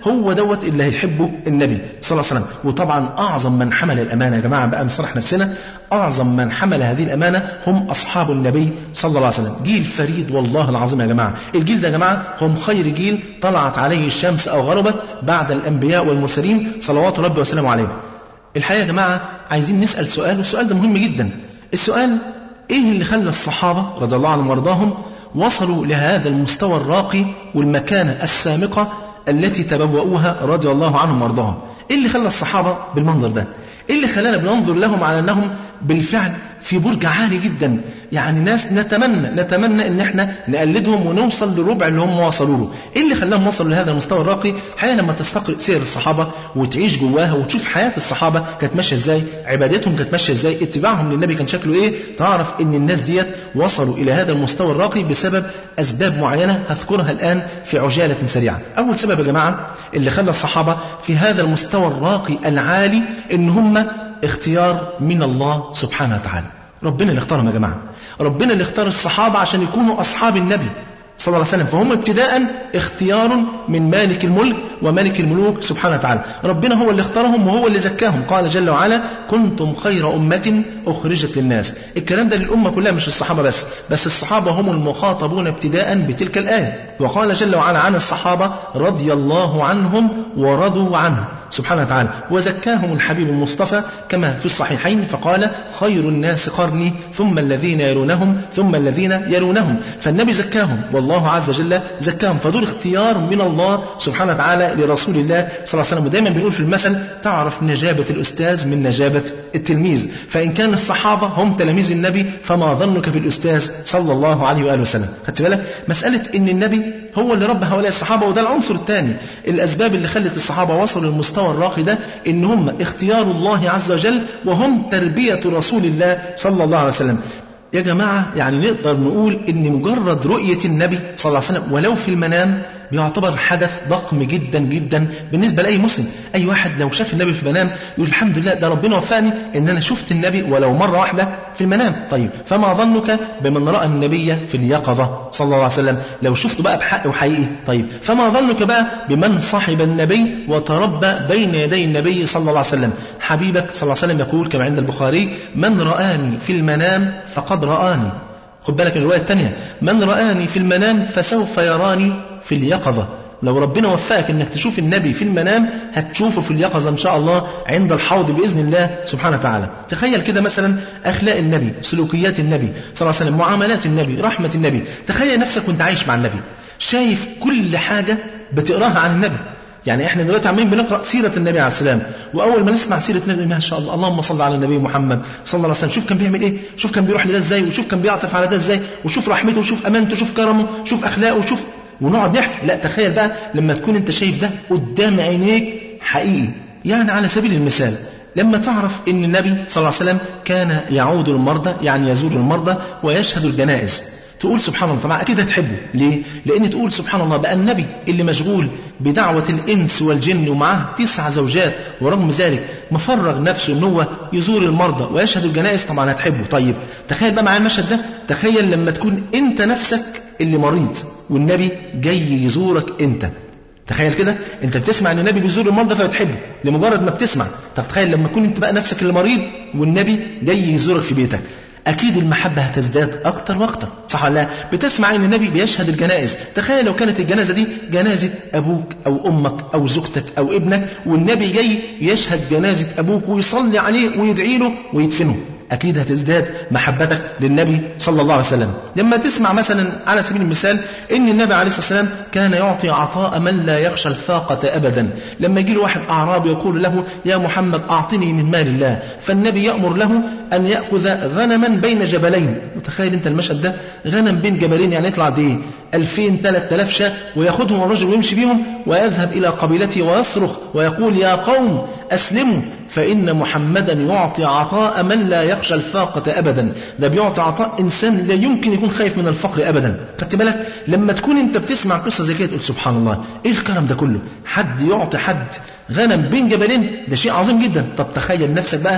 هو دوت اللي هيحبه النبي صلى الله عليه وسلم وطبعا أعظم من حمل الأمانة يا جماعة بقى نصرح نفسنا أعظم من حمل هذه الأمانة هم أصحاب النبي صلى الله عليه وسلم جيل فريد والله العظيم يا جماعة الجيل ده يا جماعة هم خير جيل طلعت عليه الشمس أو غربت بعد الأنبياء والمرسلين صلوات ربي وسلامه عليهم الحقيقة يا جماعة عايزين نسأل سؤال والسؤال ده مهم جدا السؤال ايه اللي خلى الصحابة رضي الله عنهم وارضاهم وصلوا لهذا المستوى الراقي والمكانة السامقة التي تبوأوها رضي الله عنهم وارضاهم ايه اللي خلى الصحابة بالمنظر ده ايه اللي خلانا بننظر لهم على انهم بالفعل في برج عالي جدا يعني ناس نتمنى نتمنى ان احنا نقلدهم ونوصل للربع اللي هم وصلوا له ايه اللي خلاهم وصلوا لهذا المستوى الراقي حقيقه لما تستقرئ سير الصحابه وتعيش جواها وتشوف حياه الصحابه كانت ماشيه ازاي عبادتهم كانت ماشيه ازاي اتباعهم للنبي كان شكله ايه تعرف ان الناس ديت وصلوا الى هذا المستوى الراقي بسبب اسباب معينه هذكرها الان في عجاله سريعه اول سبب يا جماعه اللي خلى الصحابه في هذا المستوى الراقي العالي ان هم اختيار من الله سبحانه وتعالى ربنا اللي اختارهم يا جماعة ربنا اللي اختار الصحابة عشان يكونوا أصحاب النبي صلى الله عليه وسلم فهم ابتداء اختيار من مالك الملك وملك الملوك سبحانه وتعالى ربنا هو اللي اختارهم وهو اللي زكاهم قال جل وعلا كنتم خير أمة أخرجت للناس الكلام ده للأمة كلها مش الصحابة بس بس الصحابة هم المخاطبون ابتداء بتلك الآية وقال جل وعلا عن الصحابة رضي الله عنهم ورضوا عنه سبحانه وتعالى وزكاهم الحبيب المصطفى كما في الصحيحين فقال خير الناس قرني ثم الذين يلونهم ثم الذين يلونهم فالنبي زكاهم والله عز وجل زكاهم فدول اختيار من الله سبحانه وتعالى لرسول الله صلى الله عليه وسلم ودايما بنقول في المثل تعرف نجابة الأستاذ من نجابة التلميذ فإن كان الصحابة هم تلاميذ النبي فما ظنك بالأستاذ صلى الله عليه وآله وسلم خدت بالك مسألة إن النبي هو اللي ربى هؤلاء الصحابة وده العنصر الثاني الأسباب اللي خلت الصحابة وصلوا للمستوى الراقي ده إن هم اختيار الله عز وجل وهم تربية رسول الله صلى الله عليه وسلم يا جماعة يعني نقدر نقول إن مجرد رؤية النبي صلى الله عليه وسلم ولو في المنام بيعتبر حدث ضخم جدا جدا بالنسبة لأي مسلم أي واحد لو شاف النبي في المنام يقول الحمد لله ده ربنا وفقني إن أنا شفت النبي ولو مرة واحدة في المنام طيب فما ظنك بمن رأى النبي في اليقظة صلى الله عليه وسلم لو شفته بقى بحق وحقيقي طيب فما ظنك بقى بمن صاحب النبي وتربى بين يدي النبي صلى الله عليه وسلم حبيبك صلى الله عليه وسلم يقول كما عند البخاري من رآني في المنام فقد رآني خد بالك من الرواية الثانية من رآني في المنام فسوف يراني في اليقظة لو ربنا وفقك انك تشوف النبي في المنام هتشوفه في اليقظة ان شاء الله عند الحوض بإذن الله سبحانه وتعالى تخيل كده مثلا أخلاق النبي سلوكيات النبي صلى الله عليه وسلم معاملات النبي رحمة النبي تخيل نفسك وانت عايش مع النبي شايف كل حاجة بتقراها عن النبي يعني احنا دلوقتي عمالين بنقرا سيره النبي عليه السلام واول ما نسمع سيره النبي ما شاء الله اللهم صل على النبي محمد صلى الله عليه وسلم شوف كان بيعمل ايه شوف كان بيروح لده ازاي وشوف كان بيعطف على ده ازاي وشوف رحمته وشوف امانته وشوف كرمه شوف اخلاقه وشوف ونقعد نحكي لا تخيل بقى لما تكون انت شايف ده قدام عينيك حقيقي يعني على سبيل المثال لما تعرف ان النبي صلى الله عليه وسلم كان يعود المرضى يعني يزور المرضى ويشهد الجنائز تقول سبحان الله طبعا اكيد هتحبه ليه لان تقول سبحان الله بقى النبي اللي مشغول بدعوة الانس والجن ومعاه تسع زوجات ورغم ذلك مفرغ نفسه ان هو يزور المرضى ويشهد الجنائز طبعا هتحبه طيب تخيل بقى معايا المشهد ده تخيل لما تكون انت نفسك اللي مريض والنبي جاي يزورك انت تخيل كده انت بتسمع ان النبي بيزور المرضى فبتحبه لمجرد ما بتسمع طب تخيل لما تكون انت بقى نفسك اللي مريض والنبي جاي يزورك في بيتك أكيد المحبة هتزداد أكتر وأكتر صح ولا لا؟ بتسمع إن النبي بيشهد الجنائز تخيل لو كانت الجنازة دي جنازة أبوك أو أمك أو زوجتك أو ابنك والنبي جاي يشهد جنازة أبوك ويصلي عليه ويدعي له ويدفنه أكيد هتزداد محبتك للنبي صلى الله عليه وسلم لما تسمع مثلا على سبيل المثال إن النبي عليه الصلاة والسلام كان يعطي عطاء من لا يخشى الفاقة أبدا لما يجي له واحد أعرابي يقول له يا محمد أعطني من مال الله فالنبي يأمر له أن يأخذ غنما بين جبلين متخيل أنت المشهد ده غنم بين جبلين يعني يطلع دي 2000 3000 شاة وياخذهم الرجل ويمشي بهم ويذهب إلى قبيلته ويصرخ ويقول يا قوم أسلموا فإن محمدا يعطي عطاء من لا يخشى الفاقة أبدا ده بيعطي عطاء إنسان لا يمكن يكون خايف من الفقر أبدا خدت بالك لما تكون أنت بتسمع قصة زي كده تقول سبحان الله إيه الكلام ده كله حد يعطي حد غنم بين جبلين ده شيء عظيم جدا طب تخيل نفسك بقى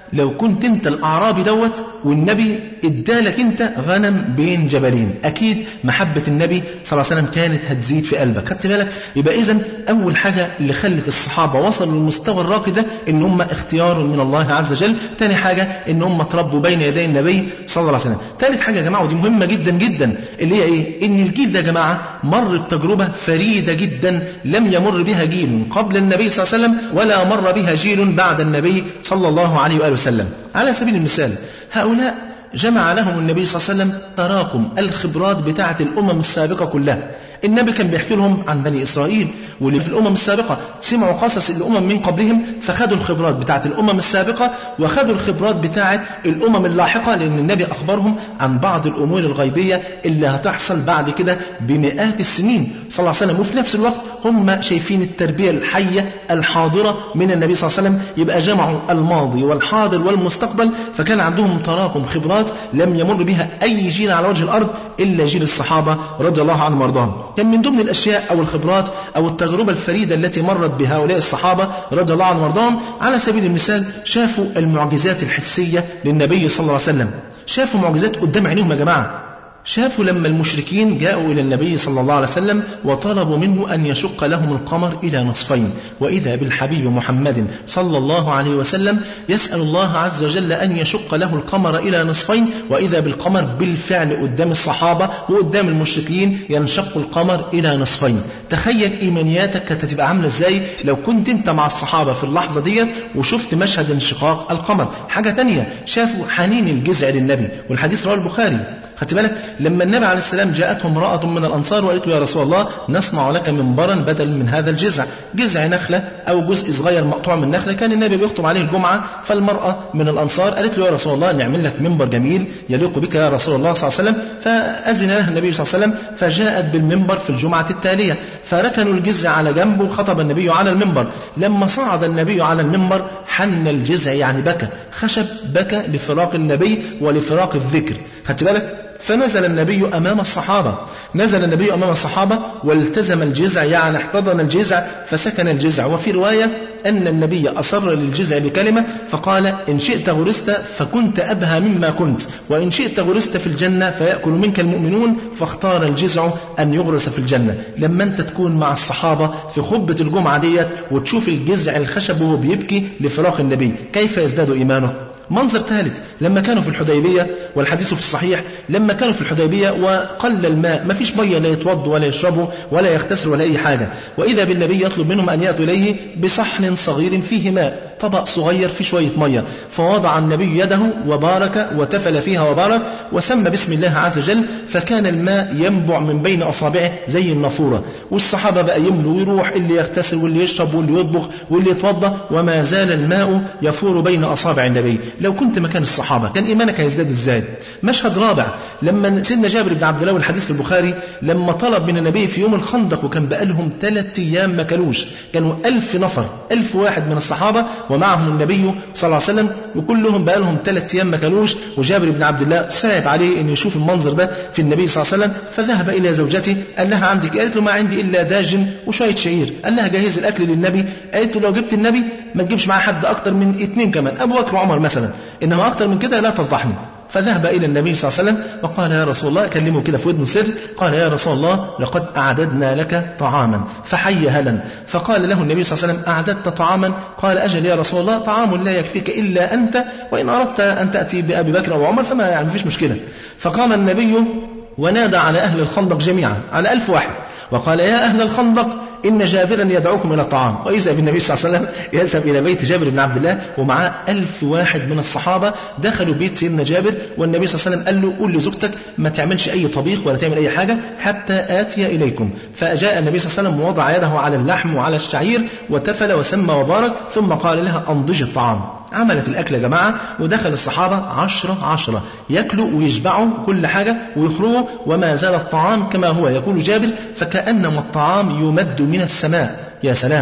لو كنت انت الاعرابي دوت والنبي ادالك انت غنم بين جبلين اكيد محبه النبي صلى الله عليه وسلم كانت هتزيد في قلبك خدت بالك يبقى اذا اول حاجه اللي خلت الصحابه وصلوا للمستوى الراقي ده ان هم اختيار من الله عز وجل ثاني حاجه ان هم اتربوا بين يدي النبي صلى الله عليه وسلم ثالث حاجه يا جماعه ودي مهمه جدا جدا اللي هي ايه ان الجيل ده يا جماعه مر بتجربه فريده جدا لم يمر بها جيل قبل النبي صلى الله عليه وسلم ولا مر بها جيل بعد النبي صلى الله عليه واله وسلم على سبيل المثال هؤلاء جمع لهم النبي صلى الله عليه وسلم تراكم الخبرات بتاعة الأمم السابقة كلها النبي كان بيحكي لهم عن بني إسرائيل واللي في الأمم السابقة سمعوا قصص الأمم من قبلهم فخدوا الخبرات بتاعة الأمم السابقة وخدوا الخبرات بتاعة الأمم اللاحقة لأن النبي أخبرهم عن بعض الأمور الغيبية اللي هتحصل بعد كده بمئات السنين صلى الله عليه وسلم وفي نفس الوقت هم شايفين التربية الحية الحاضرة من النبي صلى الله عليه وسلم يبقى جمعوا الماضي والحاضر والمستقبل فكان عندهم تراكم خبرات لم يمر بها أي جيل على وجه الأرض إلا جيل الصحابة رضي الله عنهم وارضاهم كان من ضمن الأشياء أو الخبرات أو التجربة الفريدة التي مرت بهؤلاء الصحابة رضي الله عنهم وارضاهم على سبيل المثال شافوا المعجزات الحسية للنبي صلى الله عليه وسلم شافوا معجزات قدام عينيهم يا جماعة شافوا لما المشركين جاءوا إلى النبي صلى الله عليه وسلم وطلبوا منه أن يشق لهم القمر إلى نصفين وإذا بالحبيب محمد صلى الله عليه وسلم يسأل الله عز وجل أن يشق له القمر إلى نصفين وإذا بالقمر بالفعل قدام الصحابة وقدام المشركين ينشق القمر إلى نصفين تخيل إيمانياتك كانت هتبقى عاملة إزاي لو كنت أنت مع الصحابة في اللحظة دي وشفت مشهد انشقاق القمر حاجة تانية شافوا حنين الجزع للنبي والحديث رواه البخاري خدت بالك لما النبي عليه السلام جاءته امرأة من الأنصار وقالت له يا رسول الله نصنع لك منبرا بدل من هذا الجزع جزع نخلة أو جزء صغير مقطوع من نخلة كان النبي بيخطب عليه الجمعة فالمرأة من الأنصار قالت له يا رسول الله نعمل لك منبر جميل يليق بك يا رسول الله صلى الله عليه وسلم فأذن لها النبي صلى الله عليه وسلم فجاءت بالمنبر في الجمعة التالية فركنوا الجزع على جنب وخطب النبي على المنبر لما صعد النبي على المنبر حن الجزع يعني بكى خشب بكى لفراق النبي ولفراق الذكر خدت بالك فنزل النبي أمام الصحابة نزل النبي أمام الصحابة والتزم الجزع يعني احتضن الجزع فسكن الجزع وفي رواية أن النبي أصر للجزع بكلمة فقال إن شئت غرست فكنت أبهى مما كنت وإن شئت غرست في الجنة فيأكل منك المؤمنون فاختار الجزع أن يغرس في الجنة لما أنت تكون مع الصحابة في خطبة الجمعة ديت وتشوف الجزع الخشب وهو بيبكي لفراق النبي كيف يزداد إيمانه منظر ثالث لما كانوا في الحديبية والحديث في الصحيح لما كانوا في الحديبية وقل الماء ما فيش مية لا يتوضوا ولا يشربوا ولا يغتسلوا ولا أي حاجة وإذا بالنبي يطلب منهم أن يأتوا إليه بصحن صغير فيه ماء طبق صغير فيه شوية مية فوضع النبي يده وبارك وتفل فيها وبارك وسمى بسم الله عز وجل فكان الماء ينبع من بين أصابعه زي النافورة والصحابة بقى يملوا ويروح اللي يغتسل واللي يشرب واللي يطبخ واللي يتوضى وما زال الماء يفور بين أصابع النبي لو كنت مكان الصحابة كان إيمانك هيزداد إزاي مشهد رابع لما سيدنا جابر بن عبد الله والحديث في البخاري لما طلب من النبي في يوم الخندق وكان بقالهم ثلاث أيام ما كلوش كانوا ألف نفر ألف واحد من الصحابة ومعهم النبي صلى الله عليه وسلم وكلهم بقالهم ثلاث أيام ما كلوش وجابر بن عبد الله صعب عليه أن يشوف المنظر ده في النبي صلى الله عليه وسلم فذهب إلى زوجته قال لها عندك قالت له ما عندي إلا داجن وشوية شعير قال لها جهز الأكل للنبي قالت له لو جبت النبي ما تجيبش معاه حد أكتر من اثنين كمان أبو بكر وعمر مثلا إنما أكتر من كده لا تفضحني فذهب إلى النبي صلى الله عليه وسلم وقال يا رسول الله كلمه كده في ودنه سر قال يا رسول الله لقد أعددنا لك طعاما فحي هلا فقال له النبي صلى الله عليه وسلم أعددت طعاما قال أجل يا رسول الله طعام لا يكفيك إلا أنت وإن أردت أن تأتي بأبي بكر أو عمر فما يعني فيش مشكلة فقام النبي ونادى على أهل الخندق جميعا على ألف واحد وقال يا أهل الخندق إن جابرا يدعوكم إلى الطعام وإذا بالنبي صلى الله عليه وسلم يذهب إلى بيت جابر بن عبد الله ومعاه ألف واحد من الصحابة دخلوا بيت سيدنا جابر والنبي صلى الله عليه وسلم قال له قول لزوجتك ما تعملش أي طبيخ ولا تعمل أي حاجة حتى آتي إليكم فجاء النبي صلى الله عليه وسلم ووضع يده على اللحم وعلى الشعير وتفل وسمى وبارك ثم قال لها أنضج الطعام عملت الأكل يا جماعة ودخل الصحابة عشرة عشرة يأكلوا ويشبعوا كل حاجة ويخرجوا وما زال الطعام كما هو يقول جابر فكأنما الطعام يمد من السماء يا سلام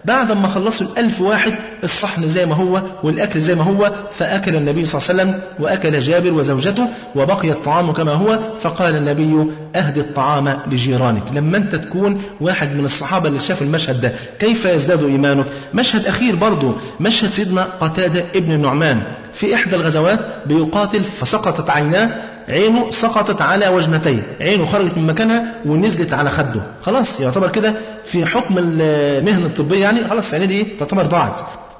بعد ما خلصوا الألف واحد الصحن زي ما هو والأكل زي ما هو فأكل النبي صلى الله عليه وسلم وأكل جابر وزوجته وبقي الطعام كما هو فقال النبي أهدي الطعام لجيرانك لما أنت تكون واحد من الصحابة اللي شاف المشهد ده كيف يزداد إيمانك مشهد أخير برضه مشهد سيدنا قتادة ابن النعمان في إحدى الغزوات بيقاتل فسقطت عيناه عينه سقطت على وجنتيه عينه خرجت من مكانها ونزلت على خده خلاص يعتبر كده في حكم المهنة الطبية يعني خلاص عينيه دي تعتبر ضاعت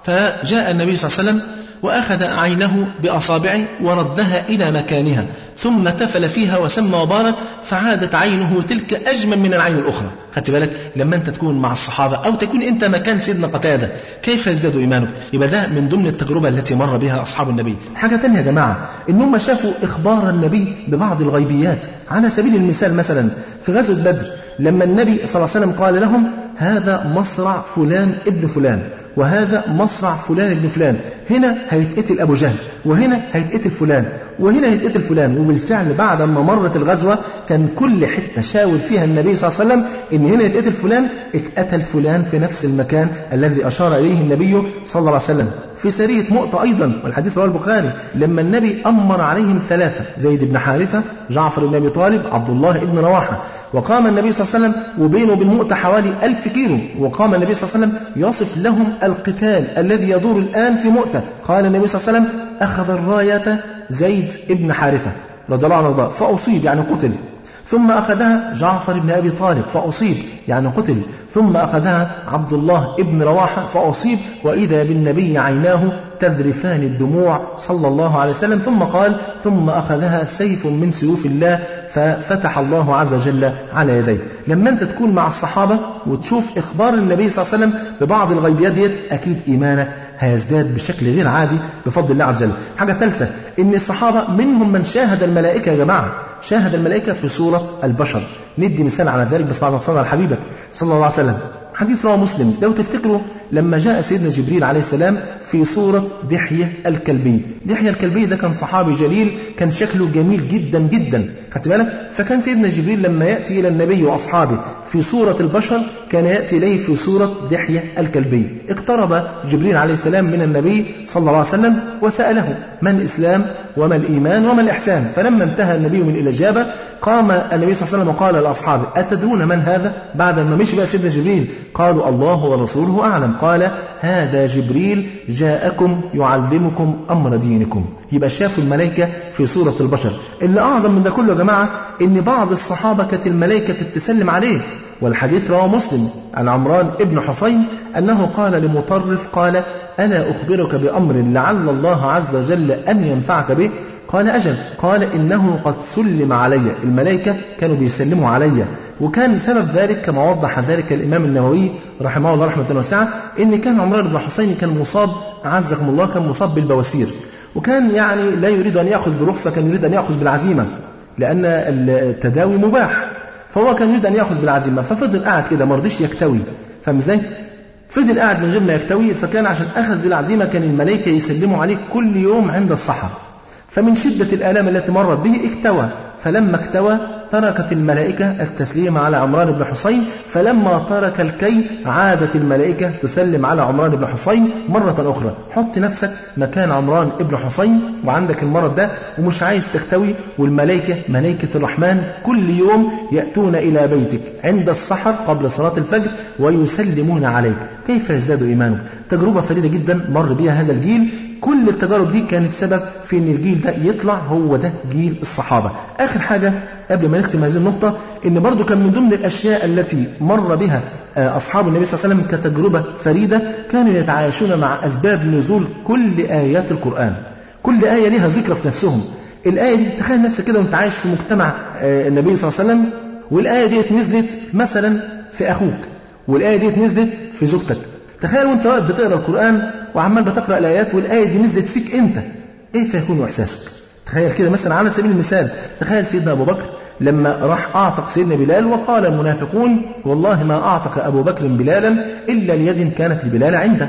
فجاء النبي صلى الله عليه وسلم وأخذ عينه بأصابعه وردها إلى مكانها ثم تفل فيها وسمى وبارك فعادت عينه تلك أجمل من العين الأخرى خدت بالك لما أنت تكون مع الصحابة أو تكون أنت مكان سيدنا قتادة كيف يزداد إيمانك يبقى ده من ضمن التجربة التي مر بها أصحاب النبي حاجة تانية يا جماعة إن هم شافوا إخبار النبي ببعض الغيبيات على سبيل المثال مثلا في غزوة بدر لما النبي صلى الله عليه وسلم قال لهم هذا مصرع فلان ابن فلان وهذا مصرع فلان ابن فلان هنا هيتقتل أبو جهل وهنا هيتقتل فلان وهنا هيتقتل فلان وبالفعل بعد ما مرت الغزوة كان كل حتة شاور فيها النبي صلى الله عليه وسلم إن هنا يتقتل فلان اتقتل فلان في نفس المكان الذي أشار إليه النبي صلى الله عليه وسلم في سرية مؤتة أيضا والحديث رواه البخاري لما النبي أمر عليهم ثلاثة زيد بن حارثة جعفر بن أبي طالب عبد الله بن رواحة وقام النبي صلى الله عليه وسلم وبينه وبين مؤتة حوالي ألف كيلو وقام النبي صلى الله عليه وسلم يصف لهم القتال الذي يدور الآن في مؤتة قال النبي صلى الله عليه وسلم أخذ الراية زيد بن حارثة رضي الله عنه فأصيب يعني قتل ثم أخذها جعفر بن أبي طالب فأصيب يعني قتل ثم أخذها عبد الله بن رواحة فأصيب وإذا بالنبي عيناه تذرفان الدموع صلى الله عليه وسلم ثم قال ثم أخذها سيف من سيوف الله ففتح الله عز وجل على يديه لما أنت تكون مع الصحابة وتشوف إخبار النبي صلى الله عليه وسلم ببعض الغيبيات ديت أكيد إيمانك هيزداد بشكل غير عادي بفضل الله عز وجل حاجة ثالثة إن الصحابة منهم من شاهد الملائكة يا جماعة شاهد الملائكة في صورة البشر ندي مثال على ذلك بس بعد ما صلى على حبيبك صلى الله عليه وسلم حديث رواه مسلم لو تفتكروا لما جاء سيدنا جبريل عليه السلام في صورة دحية الكلبي دحية الكلبي ده كان صحابي جليل كان شكله جميل جدا جدا خدت بالك فكان سيدنا جبريل لما يأتي إلى النبي وأصحابه في صورة البشر كان يأتي إليه في صورة دحية الكلبي اقترب جبريل عليه السلام من النبي صلى الله عليه وسلم وسأله ما الإسلام وما الإيمان وما الإحسان فلما انتهى النبي من الإجابة قام النبي صلى الله عليه وسلم وقال لأصحابه أتدرون من هذا بعد ما مشي بقى سيدنا جبريل قالوا الله ورسوله أعلم قال هذا جبريل جاءكم يعلمكم أمر دينكم يبقى شافوا الملائكة في صورة البشر اللي أعظم من ده كله يا جماعة إن بعض الصحابة كانت الملائكة تسلم عليه والحديث رواه مسلم عن عمران ابن حسين أنه قال لمطرف قال ألا أخبرك بأمر لعل الله عز وجل أن ينفعك به قال أجل قال إنه قد سلم علي الملائكة كانوا بيسلموا علي وكان سبب ذلك كما وضح ذلك الإمام النووي رحمه الله رحمة واسعة إن كان عمران بن حسين كان مصاب عزكم الله كان مصاب بالبواسير وكان يعني لا يريد أن يأخذ برخصة كان يريد أن يأخذ بالعزيمة لأن التداوي مباح فهو كان يريد أن يأخذ بالعزيمة ففضل قاعد كده ما رضيش يكتوي فاهم ازاي؟ فضل قاعد من غير ما يكتوي فكان عشان أخذ بالعزيمة كان الملائكة يسلموا عليه كل يوم عند الصحر فمن شدة الآلام التي مرت به اكتوى فلما اكتوى تركت الملائكة التسليم على عمران بن حسين فلما ترك الكي عادت الملائكة تسلم على عمران بن حسين مرة أخرى حط نفسك مكان عمران بن حسين وعندك المرض ده ومش عايز تكتوي والملائكة ملائكة الرحمن كل يوم يأتون إلى بيتك عند السحر قبل صلاة الفجر ويسلمون عليك كيف يزداد إيمانك تجربة فريدة جدا مر بها هذا الجيل كل التجارب دي كانت سبب في ان الجيل ده يطلع هو ده جيل الصحابة اخر حاجة قبل ما نختم هذه النقطة ان برضو كان من ضمن الاشياء التي مر بها اصحاب النبي صلى الله عليه وسلم كتجربة فريدة كانوا يتعايشون مع اسباب نزول كل ايات القرآن كل آية لها ذكرى في نفسهم الآية دي تخيل نفسك كده وانت عايش في مجتمع النبي صلى الله عليه وسلم والآية دي نزلت مثلا في أخوك والآية دي نزلت في زوجتك تخيل وانت واقف بتقرا القرآن وعمال بتقرا الايات والايه دي نزلت فيك انت كيف يكون احساسك تخيل كده مثلا على سبيل المثال تخيل سيدنا ابو بكر لما راح اعتق سيدنا بلال وقال المنافقون والله ما اعتق ابو بكر بلالا الا ليد كانت لبلال عنده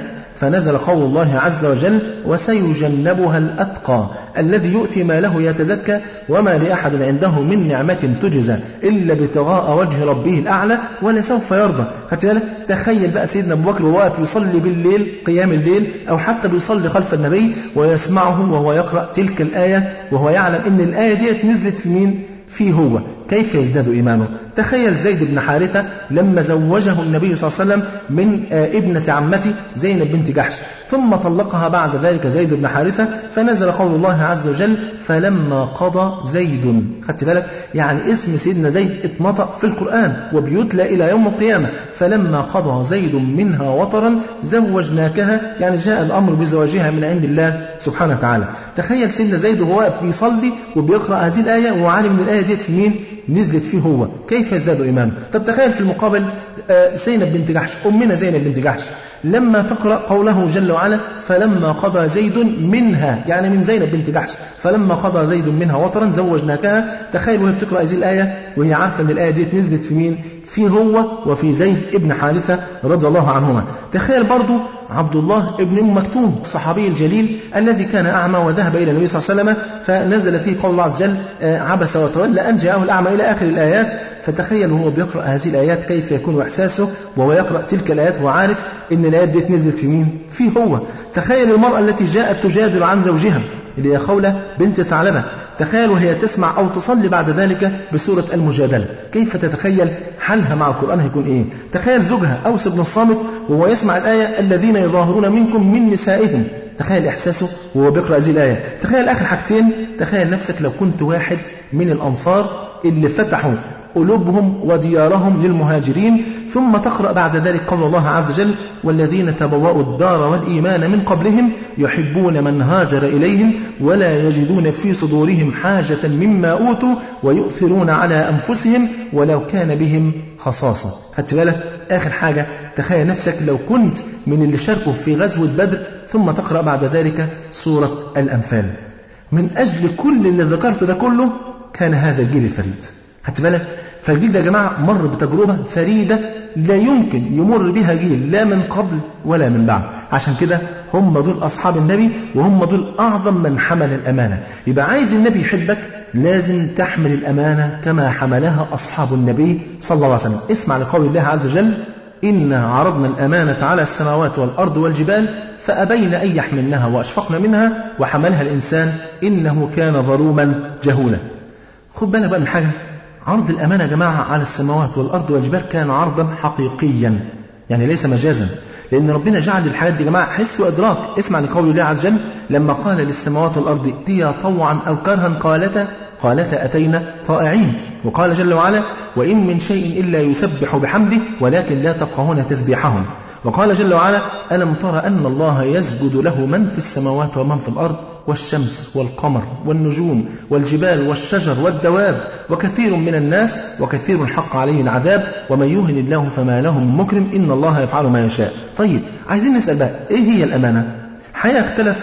فنزل قول الله عز وجل وسيجنبها الأتقى الذي يؤتي ماله يتزكى وما لأحد عنده من نعمة تجزى إلا ابتغاء وجه ربه الأعلى ولسوف يرضى خدت بالك تخيل بقى سيدنا أبو بكر وواقف يصلي بالليل قيام الليل أو حتى بيصلي خلف النبي ويسمعه وهو يقرأ تلك الآية وهو يعلم أن الآية ديت نزلت في مين؟ فيه هو كيف يزداد إيمانه تخيل زيد بن حارثة لما زوجه النبي صلى الله عليه وسلم من ابنة عمته زينب بنت جحش ثم طلقها بعد ذلك زيد بن حارثة فنزل قول الله عز وجل فلما قضى زيد خدت بالك يعني اسم سيدنا زيد اتنطق في القرآن وبيتلى إلى يوم القيامة فلما قضى زيد منها وطرا زوجناكها يعني جاء الأمر بزواجها من عند الله سبحانه وتعالى تخيل سيدنا زيد وهو واقف بيصلي وبيقرأ هذه الآية وهو عالم ان الآية ديت في مين نزلت فيه هو كيف يزداد إيمانه طب تخيل في المقابل زينب بنت جحش أمنا زينب بنت جحش لما تقرأ قوله جل وعلا فلما قضى زيد منها يعني من زينب بنت جحش فلما قضى زيد منها وطرا زوجناكها تخيل وهي بتقرأ هذه الآية وهي عارفة أن الآية دي نزلت في مين في هو وفي زيد ابن حارثة رضي الله عنهما تخيل برضو عبد الله ابن أم مكتوم الصحابي الجليل الذي كان أعمى وذهب إلى النبي صلى الله عليه وسلم فنزل فيه قول الله عز وجل عبس وتولى أن جاءه الأعمى إلى آخر الآيات فتخيل وهو بيقرأ هذه الآيات كيف يكون إحساسه وهو يقرأ تلك الآيات وهو عارف أن الآيات دي نزلت في مين في هو تخيل المرأة التي جاءت تجادل عن زوجها اللي هي خولة بنت ثعلبة تخيل وهي تسمع أو تصلي بعد ذلك بسورة المجادلة كيف تتخيل حالها مع القرآن هيكون إيه تخيل زوجها أوس بن الصامت وهو يسمع الآية الذين يظاهرون منكم من نسائهم تخيل إحساسه وهو بيقرأ هذه الآية تخيل آخر حاجتين تخيل نفسك لو كنت واحد من الأنصار اللي فتحوا قلوبهم وديارهم للمهاجرين ثم تقرأ بعد ذلك قول الله عز وجل والذين تبوأوا الدار والإيمان من قبلهم يحبون من هاجر إليهم ولا يجدون في صدورهم حاجة مما أوتوا ويؤثرون على أنفسهم ولو كان بهم خصاصة خدت بالك آخر حاجة تخيل نفسك لو كنت من اللي شاركوا في غزوة بدر ثم تقرأ بعد ذلك سورة الأنفال من أجل كل اللي ذكرته ده كله كان هذا الجيل الفريد خدت بالك فالجيل ده يا جماعة مر بتجربة فريدة لا يمكن يمر بها جيل لا من قبل ولا من بعد عشان كده هم دول أصحاب النبي وهم دول أعظم من حمل الأمانة يبقى عايز النبي يحبك لازم تحمل الأمانة كما حملها أصحاب النبي صلى الله عليه وسلم اسمع لقول الله عز وجل إنا عرضنا الأمانة على السماوات والأرض والجبال فأبين أن يحملنها وأشفقن منها وحملها الإنسان إنه كان ظلوما جهولا خد بالك بقى من حاجة عرض الأمانة يا جماعة على السماوات والأرض والجبال كان عرضا حقيقيا يعني ليس مجازا لأن ربنا جعل الحاجات دي يا جماعة حس وإدراك اسمع لقول الله عز وجل لما قال للسماوات والأرض ائتيا طوعا أو كرها قالتا قالتا أتينا طائعين وقال جل وعلا وإن من شيء إلا يسبح بحمده ولكن لا تفقهون تسبيحهم وقال جل وعلا ألم تر أن الله يسجد له من في السماوات ومن في الأرض والشمس والقمر والنجوم والجبال والشجر والدواب وكثير من الناس وكثير حق عليه العذاب ومن يهن الله فما له من مكرم إن الله يفعل ما يشاء طيب عايزين نسأل بقى إيه هي الأمانة حقيقة اختلف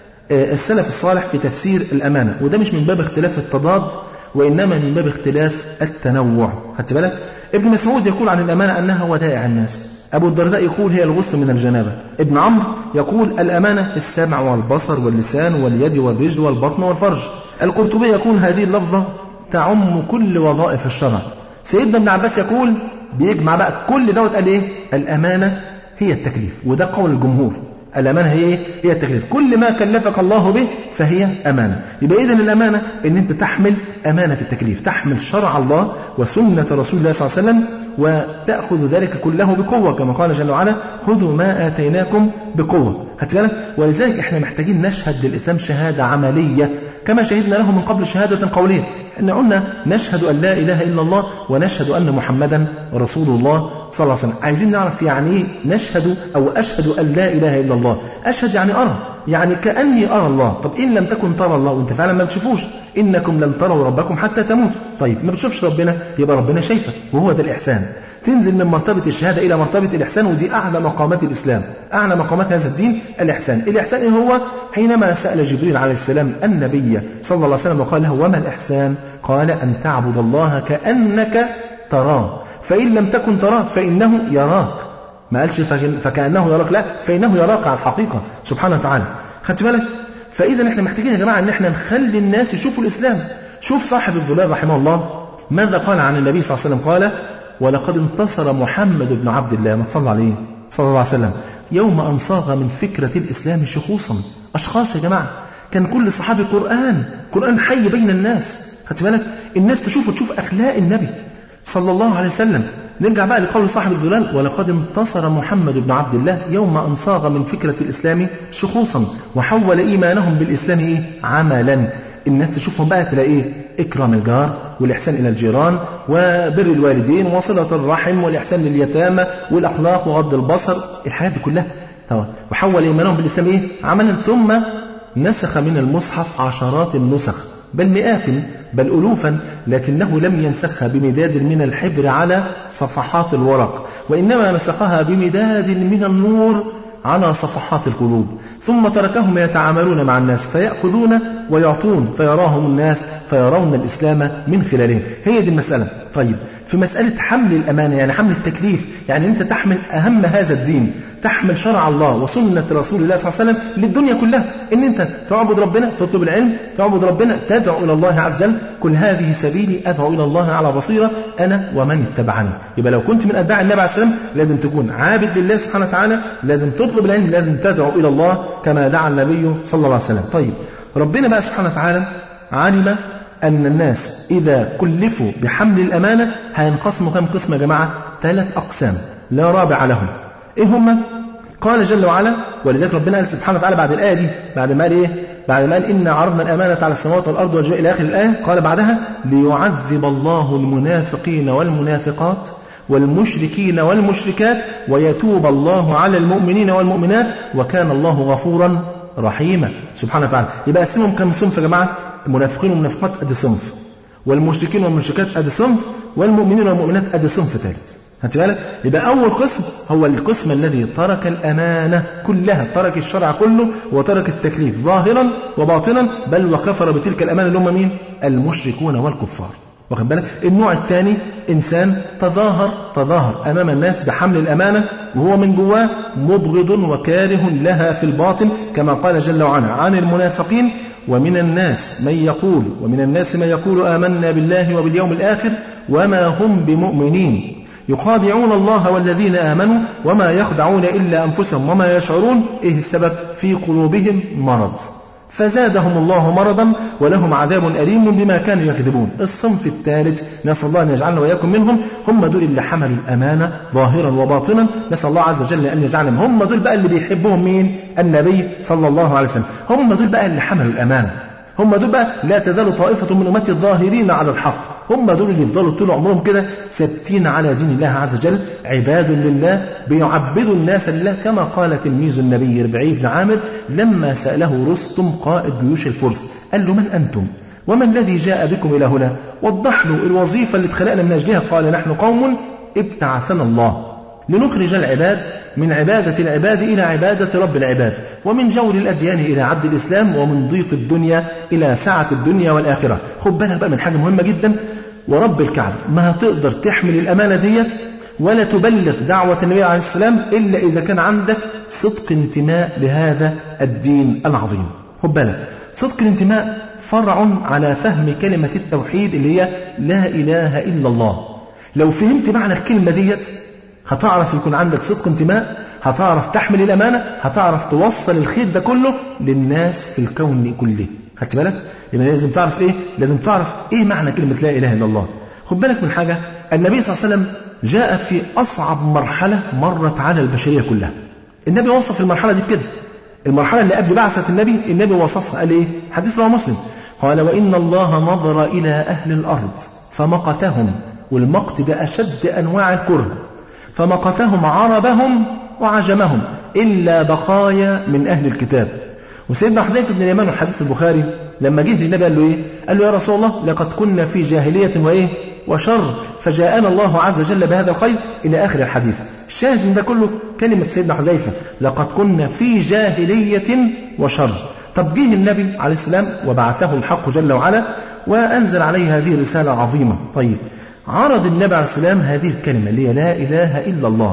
السلف الصالح في تفسير الأمانة وده مش من باب اختلاف التضاد وإنما من باب اختلاف التنوع خدت بالك ابن مسعود يقول عن الأمانة أنها ودائع الناس أبو الدرداء يقول هي الغسل من الجنابة ابن عمرو يقول الأمانة في السمع والبصر واللسان واليد والرجل والبطن والفرج القرطبي يقول هذه اللفظة تعم كل وظائف الشرع سيدنا ابن عباس يقول بيجمع بقى كل دوت قال ايه الأمانة هي التكليف وده قول الجمهور الأمانة هي إيه؟ هي التكليف كل ما كلفك الله به فهي أمانة يبقى إذن الأمانة أن أنت تحمل أمانة التكليف تحمل شرع الله وسنة رسول الله صلى الله عليه وسلم وتأخذ ذلك كله بقوة كما قال جل وعلا خذوا ما آتيناكم بقوة خدت بالك ولذلك احنا محتاجين نشهد للإسلام شهادة عملية كما شهدنا له من قبل شهادة قولية ان قلنا نشهد أن لا إله إلا الله ونشهد أن محمدا رسول الله صلى الله عليه وسلم عايزين نعرف يعني ايه نشهد أو أشهد أن لا إله إلا الله أشهد يعني أرى يعني كأني أرى الله طب إن لم تكن ترى الله وأنت فعلا ما بتشوفوش إنكم لن تروا ربكم حتى تموتوا طيب ما بتشوفش ربنا يبقى ربنا شايفك وهو ده الإحسان تنزل من مرتبة الشهادة إلى مرتبة الإحسان ودي أعلى مقامات الإسلام أعلى مقامات هذا الدين الإحسان الإحسان إيه هو حينما سأل جبريل عليه السلام النبي صلى الله عليه وسلم وقال له وما الإحسان قال أن تعبد الله كأنك تراه فإن لم تكن تراه فإنه يراك ما قالش فك- فكأنه يراك لا فإنه يراك على الحقيقة سبحانه وتعالى خدت بالك فإذا احنا محتاجين يا جماعة ان احنا نخلي الناس يشوفوا الإسلام شوف صاحب الظلال رحمه الله ماذا قال عن النبي صلى الله عليه وسلم قال ولقد انتصر محمد بن عبد الله ما صلى عليه صلى الله عليه وسلم يوم أن صاغ من فكرة الإسلام شخوصا أشخاص يا جماعة كان كل الصحابة قرآن قرآن حي بين الناس خدت بالك الناس تشوف وتشوف أخلاق النبي صلى الله عليه وسلم نرجع بقى لقول صاحب الظلال ولقد انتصر محمد بن عبد الله يوم أن صاغ من فكرة الإسلام شخوصا وحول إيمانهم بالإسلام إيه؟ عملا الناس تشوفهم بقى تلاقي إيه؟ إكرام الجار والإحسان إلى الجيران وبر الوالدين وصلة الرحم والإحسان لليتامى والأخلاق وغض البصر الحاجات دي كلها طبعا وحول إيمانهم بالإسلام إيه؟ عملا ثم نسخ من المصحف عشرات النسخ بل مئات بل ألوفا لكنه لم ينسخها بمداد من الحبر على صفحات الورق وإنما نسخها بمداد من النور على صفحات القلوب ثم تركهم يتعاملون مع الناس فيأخذون ويعطون فيراهم الناس فيرون الإسلام من خلالهم هي دي المسألة طيب في مسألة حمل الأمانة يعني حمل التكليف يعني أنت تحمل أهم هذا الدين تحمل شرع الله وسنة رسول الله صلى الله عليه وسلم للدنيا كلها ان انت تعبد ربنا تطلب العلم تعبد ربنا تدعو الى الله عز وجل كل هذه سبيلي ادعو الى الله على بصيرة انا ومن اتبعني يبقى لو كنت من اتباع النبي عليه السلام لازم تكون عابد لله سبحانه وتعالى لازم تطلب العلم لازم تدعو الى الله كما دعا النبي صلى الله عليه وسلم طيب ربنا بقى سبحانه وتعالى علم أن الناس إذا كلفوا بحمل الأمانة هينقسموا كم قسم يا جماعة؟ ثلاث أقسام لا رابع لهم إيه هم؟ قال جل وعلا ولذلك ربنا قال سبحانه وتعالى بعد الآية دي بعد ما قال إيه؟ بعد ما قال إن عرضنا الأمانة على السماوات والأرض والجبال إلى آخر الآية قال بعدها ليعذب الله المنافقين والمنافقات والمشركين والمشركات ويتوب الله على المؤمنين والمؤمنات وكان الله غفورا رحيما سبحانه وتعالى يبقى قسمهم كم صنف يا جماعة المنافقين والمنافقات أدي صنف والمشركين والمشركات أدي صنف والمؤمنين والمؤمنات أدي صنف ثالث خدت بالك يبقى أول قسم هو القسم الذي ترك الأمانة كلها ترك الشرع كله وترك التكليف ظاهرا وباطنا بل وكفر بتلك الأمانة اللي هم مين المشركون والكفار واخد بالك النوع الثاني إنسان تظاهر تظاهر أمام الناس بحمل الأمانة وهو من جواه مبغض وكاره لها في الباطن كما قال جل وعلا عن المنافقين ومن الناس من يقول ومن الناس من يقول آمنا بالله وباليوم الآخر وما هم بمؤمنين يخادعون الله والذين آمنوا وما يخدعون إلا أنفسهم وما يشعرون إيه السبب في قلوبهم مرض فزادهم الله مرضا ولهم عذاب أليم بما كانوا يكذبون الصنف الثالث نسأل الله أن يجعلنا وإياكم منهم هم دول اللي حملوا الأمانة ظاهرا وباطنا نسأل الله عز وجل أن يجعلهم هم دول بقى اللي بيحبهم مين النبي صلى الله عليه وسلم هم دول بقى اللي حملوا الأمانة هم دول بقى لا تزال طائفة من أمتي الظاهرين على الحق هم دول اللي يفضلوا طول عمرهم كده ثابتين على دين الله عز وجل عباد لله بيعبدوا الناس لله كما قال تلميذ النبي ربعي بن عامر لما سأله رستم قائد جيوش الفرس قال له من أنتم وما الذي جاء بكم إلى هنا وضح له الوظيفة اللي اتخلقنا من أجلها قال نحن قوم ابتعثنا الله لنخرج العباد من عبادة العباد إلى عبادة رب العباد ومن جور الأديان إلى عبد الإسلام ومن ضيق الدنيا إلى سعة الدنيا والآخرة خد بالك بقى من حاجة مهمة جدا ورب الكعبة ما هتقدر تحمل الأمانة ديت ولا تبلغ دعوة النبي عليه السلام إلا إذا كان عندك صدق انتماء لهذا الدين العظيم خد بالك صدق الانتماء فرع على فهم كلمة التوحيد اللي هي لا إله إلا الله لو فهمت معنى الكلمة ديت هتعرف يكون عندك صدق انتماء هتعرف تحمل الأمانة هتعرف توصل الخير ده كله للناس في الكون كله خدت بالك يبقى لازم تعرف ايه لازم تعرف ايه معنى كلمة لا إله إلا الله خد بالك من حاجة النبي صلى الله عليه وسلم جاء في أصعب مرحلة مرت على البشرية كلها النبي وصف المرحلة دي بكده المرحلة اللي قبل بعثة النبي النبي وصفها قال ايه حديث رواه مسلم قال وإن الله نظر إلى أهل الأرض فمقتهم والمقت ده أشد أنواع الكره فمقتهم عربهم وعجمهم إلا بقايا من أهل الكتاب وسيدنا حذيفة بن اليمان الحديث في البخاري لما جه للنبي قال له إيه؟ قال له يا رسول الله لقد كنا في جاهلية وإيه؟ وشر فجاءنا الله عز وجل بهذا الخير إلى آخر الحديث الشاهد من ده كله كلمة سيدنا حذيفة لقد كنا في جاهلية وشر طب جه النبي عليه السلام وبعثه الحق جل وعلا وأنزل عليه هذه الرسالة العظيمة طيب عرض النبي عليه السلام هذه الكلمة اللي هي لا إله إلا الله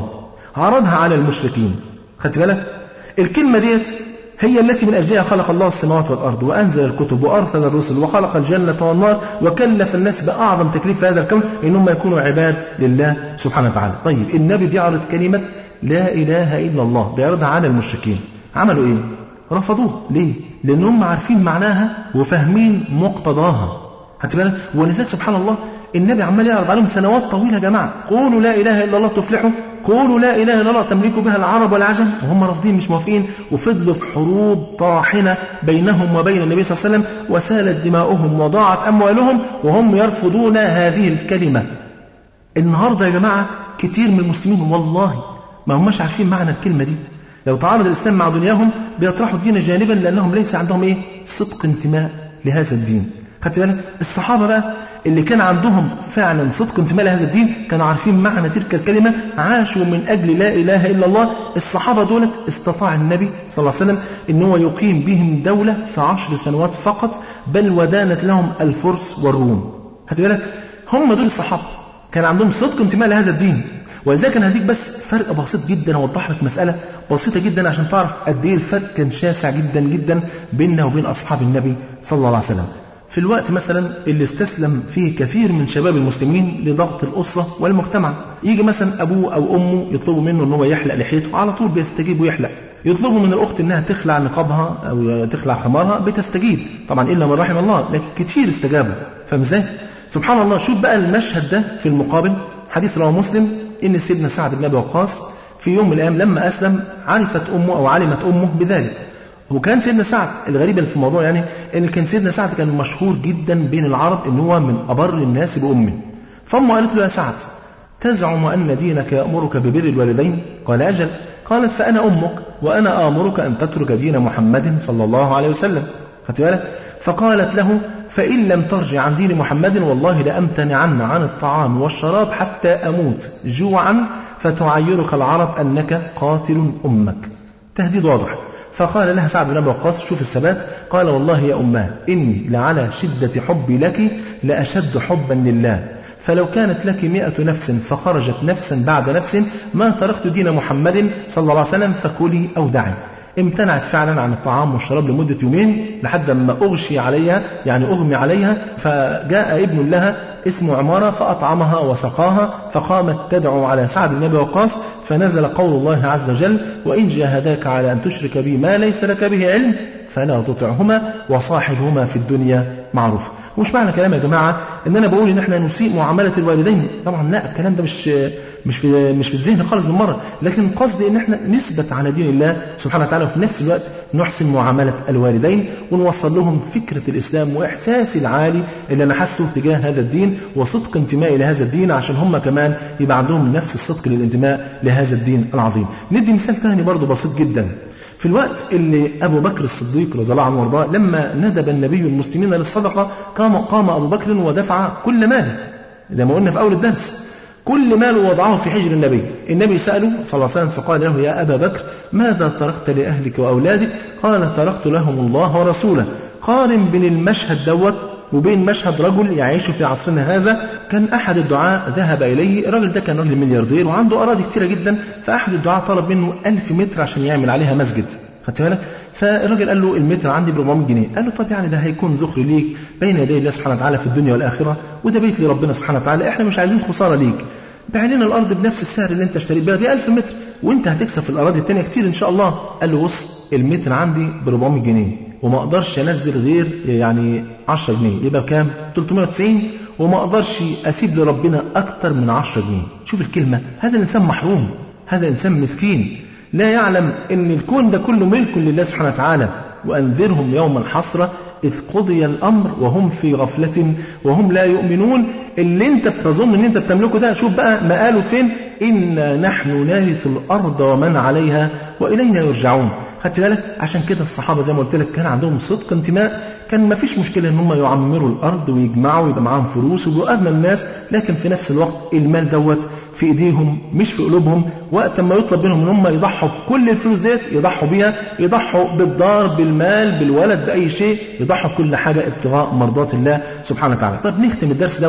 عرضها على المشركين خدت بالك الكلمة ديت هي التي من أجلها خلق الله السماوات والأرض وأنزل الكتب وأرسل الرسل وخلق الجنة والنار وكلف الناس بأعظم تكليف في هذا الكون إنهم يكونوا عباد لله سبحانه وتعالى طيب النبي بيعرض كلمة لا إله إلا الله بيعرضها على المشركين عملوا إيه؟ رفضوه ليه؟ لأنهم عارفين معناها وفاهمين مقتضاها خدت بالك ولذلك سبحان الله النبي عمال يعرض عليهم سنوات طويلة يا جماعة قولوا لا إله إلا الله تفلحوا قولوا لا إله إلا الله تملكوا بها العرب والعجم وهم رافضين مش موافقين وفضلوا في حروب طاحنة بينهم وبين النبي صلى الله عليه وسلم وسالت دماؤهم وضاعت أموالهم وهم يرفضون هذه الكلمة النهاردة يا جماعة كتير من المسلمين والله ما هماش عارفين معنى الكلمة دي لو تعارض الإسلام مع دنياهم بيطرحوا الدين جانبا لأنهم ليس عندهم إيه صدق انتماء لهذا الدين خدت بالك الصحابة بقى اللي كان عندهم فعلا صدق انتماء لهذا الدين كانوا عارفين معنى تلك الكلمة عاشوا من أجل لا إله إلا الله الصحابة دولت استطاع النبي صلى الله عليه وسلم أن هو يقيم بهم دولة في عشر سنوات فقط بل ودانت لهم الفرس والروم خدت بالك هم دول الصحابة كان عندهم صدق انتماء لهذا الدين ولذلك انا هديك بس فرق بسيط جدا اوضح لك مساله بسيطه جدا عشان تعرف قد ايه الفرق كان شاسع جدا جدا بيننا وبين اصحاب النبي صلى الله عليه وسلم. في الوقت مثلا اللي استسلم فيه كثير من شباب المسلمين لضغط الاسره والمجتمع، يجي مثلا ابوه او امه يطلبوا منه ان هو يحلق لحيته على طول بيستجيب ويحلق. يطلبوا من الاخت انها تخلع نقابها او تخلع خمارها بتستجيب، طبعا الا من رحم الله، لكن كتير استجابوا، فاهم ازاي؟ سبحان الله شوف بقى المشهد ده في المقابل حديث رواه مسلم ان سيدنا سعد بن ابي وقاص في يوم من الايام لما اسلم عرفت امه او علمت امه بذلك وكان سيدنا سعد الغريب اللي في الموضوع يعني ان كان سيدنا سعد كان مشهور جدا بين العرب ان هو من ابر الناس بامه فامه قالت له يا سعد تزعم ان دينك يامرك ببر الوالدين قال اجل قالت فانا امك وانا امرك ان تترك دين محمد صلى الله عليه وسلم خدت بالك فقالت له فإن لم ترجع عن دين محمد والله لأمتنعن عن الطعام والشراب حتى أموت جوعا فتعيرك العرب أنك قاتل أمك تهديد واضح فقال لها سعد بن أبي وقاص شوف الثبات قال والله يا أماه إني لعلى شدة حبي لك لأشد حبا لله فلو كانت لك مئة نفس فخرجت نفسا بعد نفس ما تركت دين محمد صلى الله عليه وسلم فكلي أو دعي امتنعت فعلا عن الطعام والشراب لمدة يومين لحد ما أغشي عليها يعني أغمي عليها فجاء ابن لها اسمه عمارة فأطعمها وسقاها فقامت تدعو على سعد بن أبي وقاص فنزل قول الله عز وجل وإن جاهداك على أن تشرك بي ما ليس لك به علم فلا تطعهما وصاحبهما في الدنيا معروف ومش معنى كلام يا جماعة ان انا بقول ان احنا نسيء معاملة الوالدين طبعا لا الكلام ده مش مش في مش في الذهن خالص بالمرة لكن قصدي ان احنا نثبت على دين الله سبحانه وتعالى وفي نفس الوقت نحسن معاملة الوالدين ونوصل لهم فكرة الاسلام واحساسي العالي اللي انا حاسه تجاه هذا الدين وصدق انتمائي لهذا الدين عشان هم كمان يبقى عندهم نفس الصدق للانتماء لهذا الدين العظيم ندي مثال ثاني برضه بسيط جدا في الوقت اللي أبو بكر الصديق رضي الله عنه وارضاه لما ندب النبي المسلمين للصدقة قام قام أبو بكر ودفع كل ماله زي ما قلنا في أول الدرس كل ماله وضعه في حجر النبي النبي سأله صلى الله عليه وسلم فقال له يا أبا بكر ماذا تركت لأهلك وأولادك قال تركت لهم الله ورسوله قارن بين المشهد دوت وبين مشهد رجل يعيش في عصرنا هذا كان أحد الدعاء ذهب إليه الراجل ده كان راجل ملياردير وعنده أراضي كتيرة جدا فأحد الدعاء طلب منه ألف متر عشان يعمل عليها مسجد خدت بالك فالراجل قال له المتر عندي ب 400 جنيه قال له طب يعني ده هيكون ذخر ليك بين يدي الله سبحانه وتعالى في الدنيا والآخرة وده بيت لربنا سبحانه وتعالى احنا مش عايزين خسارة ليك بيع لنا الأرض بنفس السعر اللي أنت اشتريت بيها دي 1000 متر وأنت هتكسب في الأراضي التانية كتير إن شاء الله قال له بص المتر عندي ب 400 جنيه وما اقدرش انزل غير يعني 10 جنيه يبقى كام 390 وما اقدرش اسيب لربنا اكتر من 10 جنيه شوف الكلمه هذا الانسان محروم هذا انسان مسكين لا يعلم ان الكون ده كله ملك لله سبحانه وتعالى وانذرهم يوم الحسره إذ قضي الأمر وهم في غفلة وهم لا يؤمنون اللي أنت بتظن أن أنت بتملكه ده شوف بقى مقاله فين إنا نحن نرث الأرض ومن عليها وإلينا يرجعون خدت بالك عشان كده الصحابه زي ما قلت لك كان عندهم صدق انتماء كان ما فيش مشكله ان هم يعمروا الارض ويجمعوا ويبقى معاهم فلوس ويبقوا اغنى الناس لكن في نفس الوقت المال دوت في ايديهم مش في قلوبهم وقت ما يطلب منهم ان هم يضحوا بكل الفلوس ديت يضحوا بيها يضحوا بالدار بالمال بالولد باي شيء يضحوا بكل حاجه ابتغاء مرضات الله سبحانه وتعالى طب نختم الدرس دوت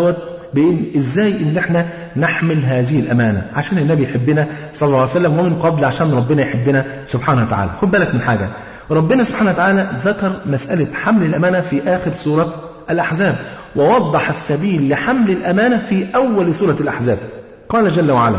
بإن إزاي إن إحنا نحمل هذه الأمانة عشان النبي يحبنا صلى الله عليه وسلم ومن قبل عشان ربنا يحبنا سبحانه وتعالى خد بالك من حاجة ربنا سبحانه وتعالى ذكر مسألة حمل الأمانة في آخر سورة الأحزاب ووضح السبيل لحمل الأمانة في أول سورة الأحزاب قال جل وعلا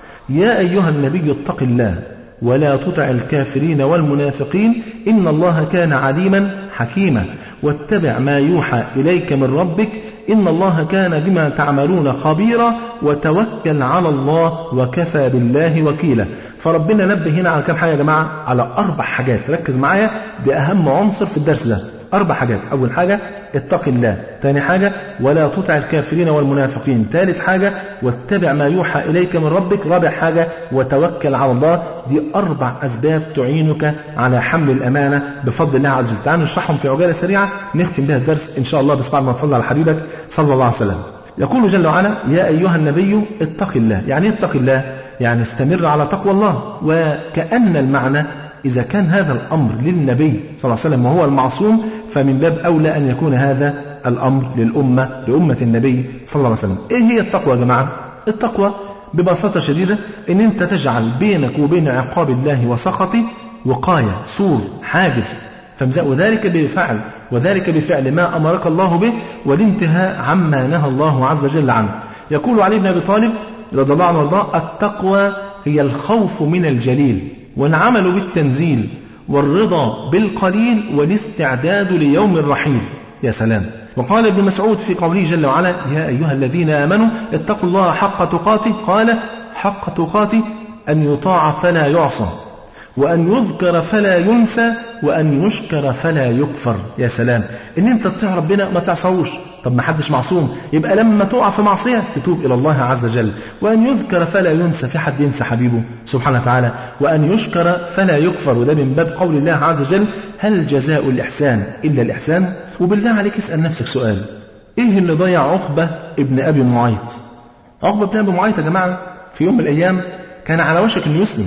يا أيها النبي اتق الله ولا تطع الكافرين والمنافقين إن الله كان عليما حكيما واتبع ما يوحى إليك من ربك إن الله كان بما تعملون خبيرا وتوكل على الله وكفى بالله وكيلا فربنا نبه هنا على كم حاجة يا جماعة على أربع حاجات ركز معايا دي أهم عنصر في الدرس ده أربع حاجات أول حاجة اتق الله ثاني حاجة ولا تطع الكافرين والمنافقين ثالث حاجة واتبع ما يوحى إليك من ربك رابع حاجة وتوكل على الله دي أربع أسباب تعينك على حمل الأمانة بفضل الله عز وجل تعالوا نشرحهم في عجالة سريعة نختم بها الدرس إن شاء الله بس بعد ما تصلي على حبيبك صلى الله عليه وسلم يقول جل وعلا يا أيها النبي اتق الله يعني ايه اتق الله يعني استمر على تقوى الله وكأن المعنى إذا كان هذا الأمر للنبي صلى الله عليه وسلم وهو المعصوم فمن باب أولى أن يكون هذا الأمر للأمة لأمة النبي صلى الله عليه وسلم إيه هي التقوى يا جماعة التقوى ببساطة شديدة أن أنت تجعل بينك وبين عقاب الله وسخطه وقاية سور حاجز فامزأ ذلك بفعل وذلك بفعل ما أمرك الله به والانتهاء عما نهى الله عز وجل عنه يقول علي بن أبي طالب رضي الله عنه وارضاه التقوى هي الخوف من الجليل والعمل بالتنزيل والرضا بالقليل والاستعداد ليوم الرحيل يا سلام وقال ابن مسعود في قوله جل وعلا يا أيها الذين آمنوا اتقوا الله حق تقاته قال حق تقاته أن يطاع فلا يعصى وأن يذكر فلا ينسى وأن يشكر فلا يكفر يا سلام إن أنت تطيع ربنا ما تعصوش طب ما حدش معصوم يبقى لما تقع في معصية تتوب إلى الله عز وجل وأن يذكر فلا ينسى في حد ينسى حبيبه سبحانه وتعالى وأن يشكر فلا يكفر وده من باب قول الله عز وجل هل جزاء الإحسان إلا الإحسان وبالله عليك اسأل نفسك سؤال إيه اللي ضيع عقبة ابن أبي معيط عقبة ابن أبي معيط يا جماعة في يوم من الأيام كان على وشك أن يسلم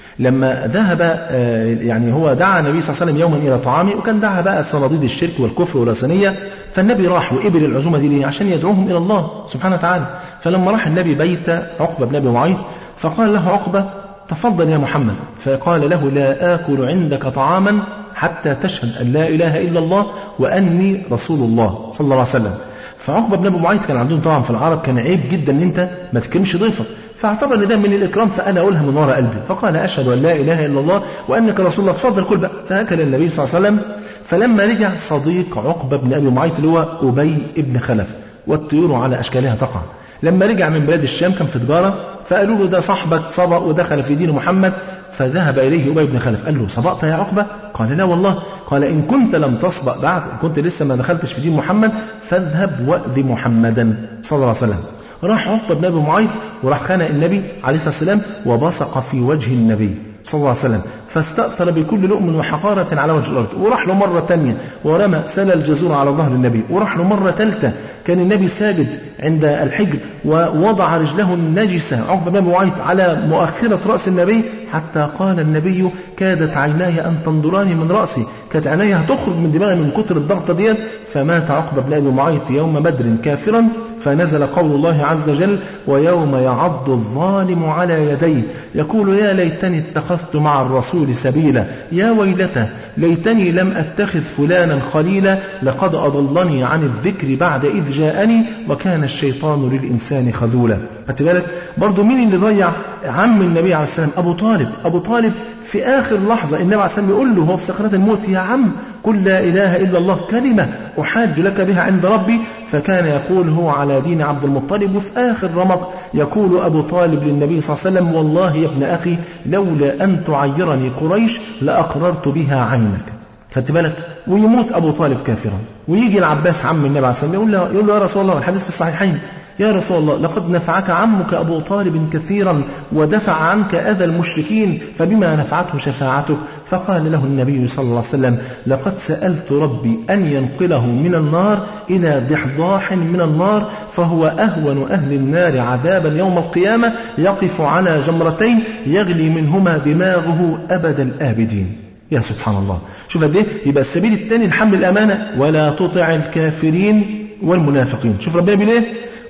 لما ذهب يعني هو دعا النبي صلى الله عليه وسلم يوما الى طعامه وكان دعا بقى صناديد الشرك والكفر والوثنيه فالنبي راح وقبل العزومه دي ليه؟ عشان يدعوهم الى الله سبحانه وتعالى فلما راح النبي بيت عقبه بن ابي معيط فقال له عقبه تفضل يا محمد فقال له لا اكل عندك طعاما حتى تشهد ان لا اله الا الله واني رسول الله صلى الله عليه وسلم فعقبه بن ابي معيط كان عندهم طبعا في العرب كان عيب جدا ان انت ما تكرمش ضيفك فاعتبر ان ده من الاكرام فانا اقولها من وراء قلبي فقال اشهد ان لا اله الا الله وانك رسول الله تفضل كل بقى فاكل النبي صلى الله عليه وسلم فلما رجع صديق عقبه بن ابي معيط اللي هو ابي بن خلف والطيور على اشكالها تقع لما رجع من بلاد الشام كان في تجاره فقالوا له ده صاحبك سبق ودخل في دين محمد فذهب اليه ابي بن خلف قال له سبقت يا عقبه قال لا والله قال ان كنت لم تسبق بعد ان كنت لسه ما دخلتش في دين محمد فاذهب واذ محمدا صلى الله عليه وسلم راح عقبة بن أبي معيط وراح خانق النبي عليه الصلاة والسلام وبصق في وجه النبي صلى الله عليه وسلم فاستأثر بكل لؤم وحقارة على وجه الأرض وراح له مرة تانية ورمى سل الجزور على ظهر النبي وراح له مرة ثالثة كان النبي ساجد عند الحجر ووضع رجله النجسة عقبة بن أبي معيط على مؤخرة رأس النبي حتى قال النبي كادت عيناي أن تنظراني من رأسي كانت عيناي هتخرج من دماغي من كتر الضغطة ديت فمات عقبة بن أبي معيط يوم بدر كافرا فنزل قول الله عز وجل ويوم يعض الظالم على يديه يقول يا ليتني اتخذت مع الرسول سبيلا يا ويلته ليتني لم أتخذ فلانا خليلا لقد أضلني عن الذكر بعد إذ جاءني وكان الشيطان للإنسان خذولا خدت بالك برضه مين اللي ضيع عم النبي عليه السلام أبو طالب أبو طالب في آخر لحظة النبي عليه السلام يقول له هو في سكرات الموت يا عم قل لا إله إلا الله كلمة أحاج لك بها عند ربي فكان يقول هو على دين عبد المطلب وفي آخر رمق يقول أبو طالب للنبي صلى الله عليه وسلم والله يا ابن أخي لولا أن تعيرني قريش لأقررت بها عينك خدت بالك ويموت أبو طالب كافرا ويجي العباس عم النبي عليه السلام يقول له, يقول له يا رسول الله الحديث في الصحيحين يا رسول الله لقد نفعك عمك أبو طالب كثيرا ودفع عنك أذى المشركين فبما نفعته شفاعتك فقال له النبي صلى الله عليه وسلم لقد سألت ربي أن ينقله من النار إلى ضحضاح من النار فهو أهون أهل النار عذابا يوم القيامة يقف على جمرتين يغلي منهما دماغه أبد الآبدين يا سبحان الله شوف قد ايه يبقى السبيل الثاني لحمل الأمانة ولا تطع الكافرين والمنافقين شوف ربنا بيقول ايه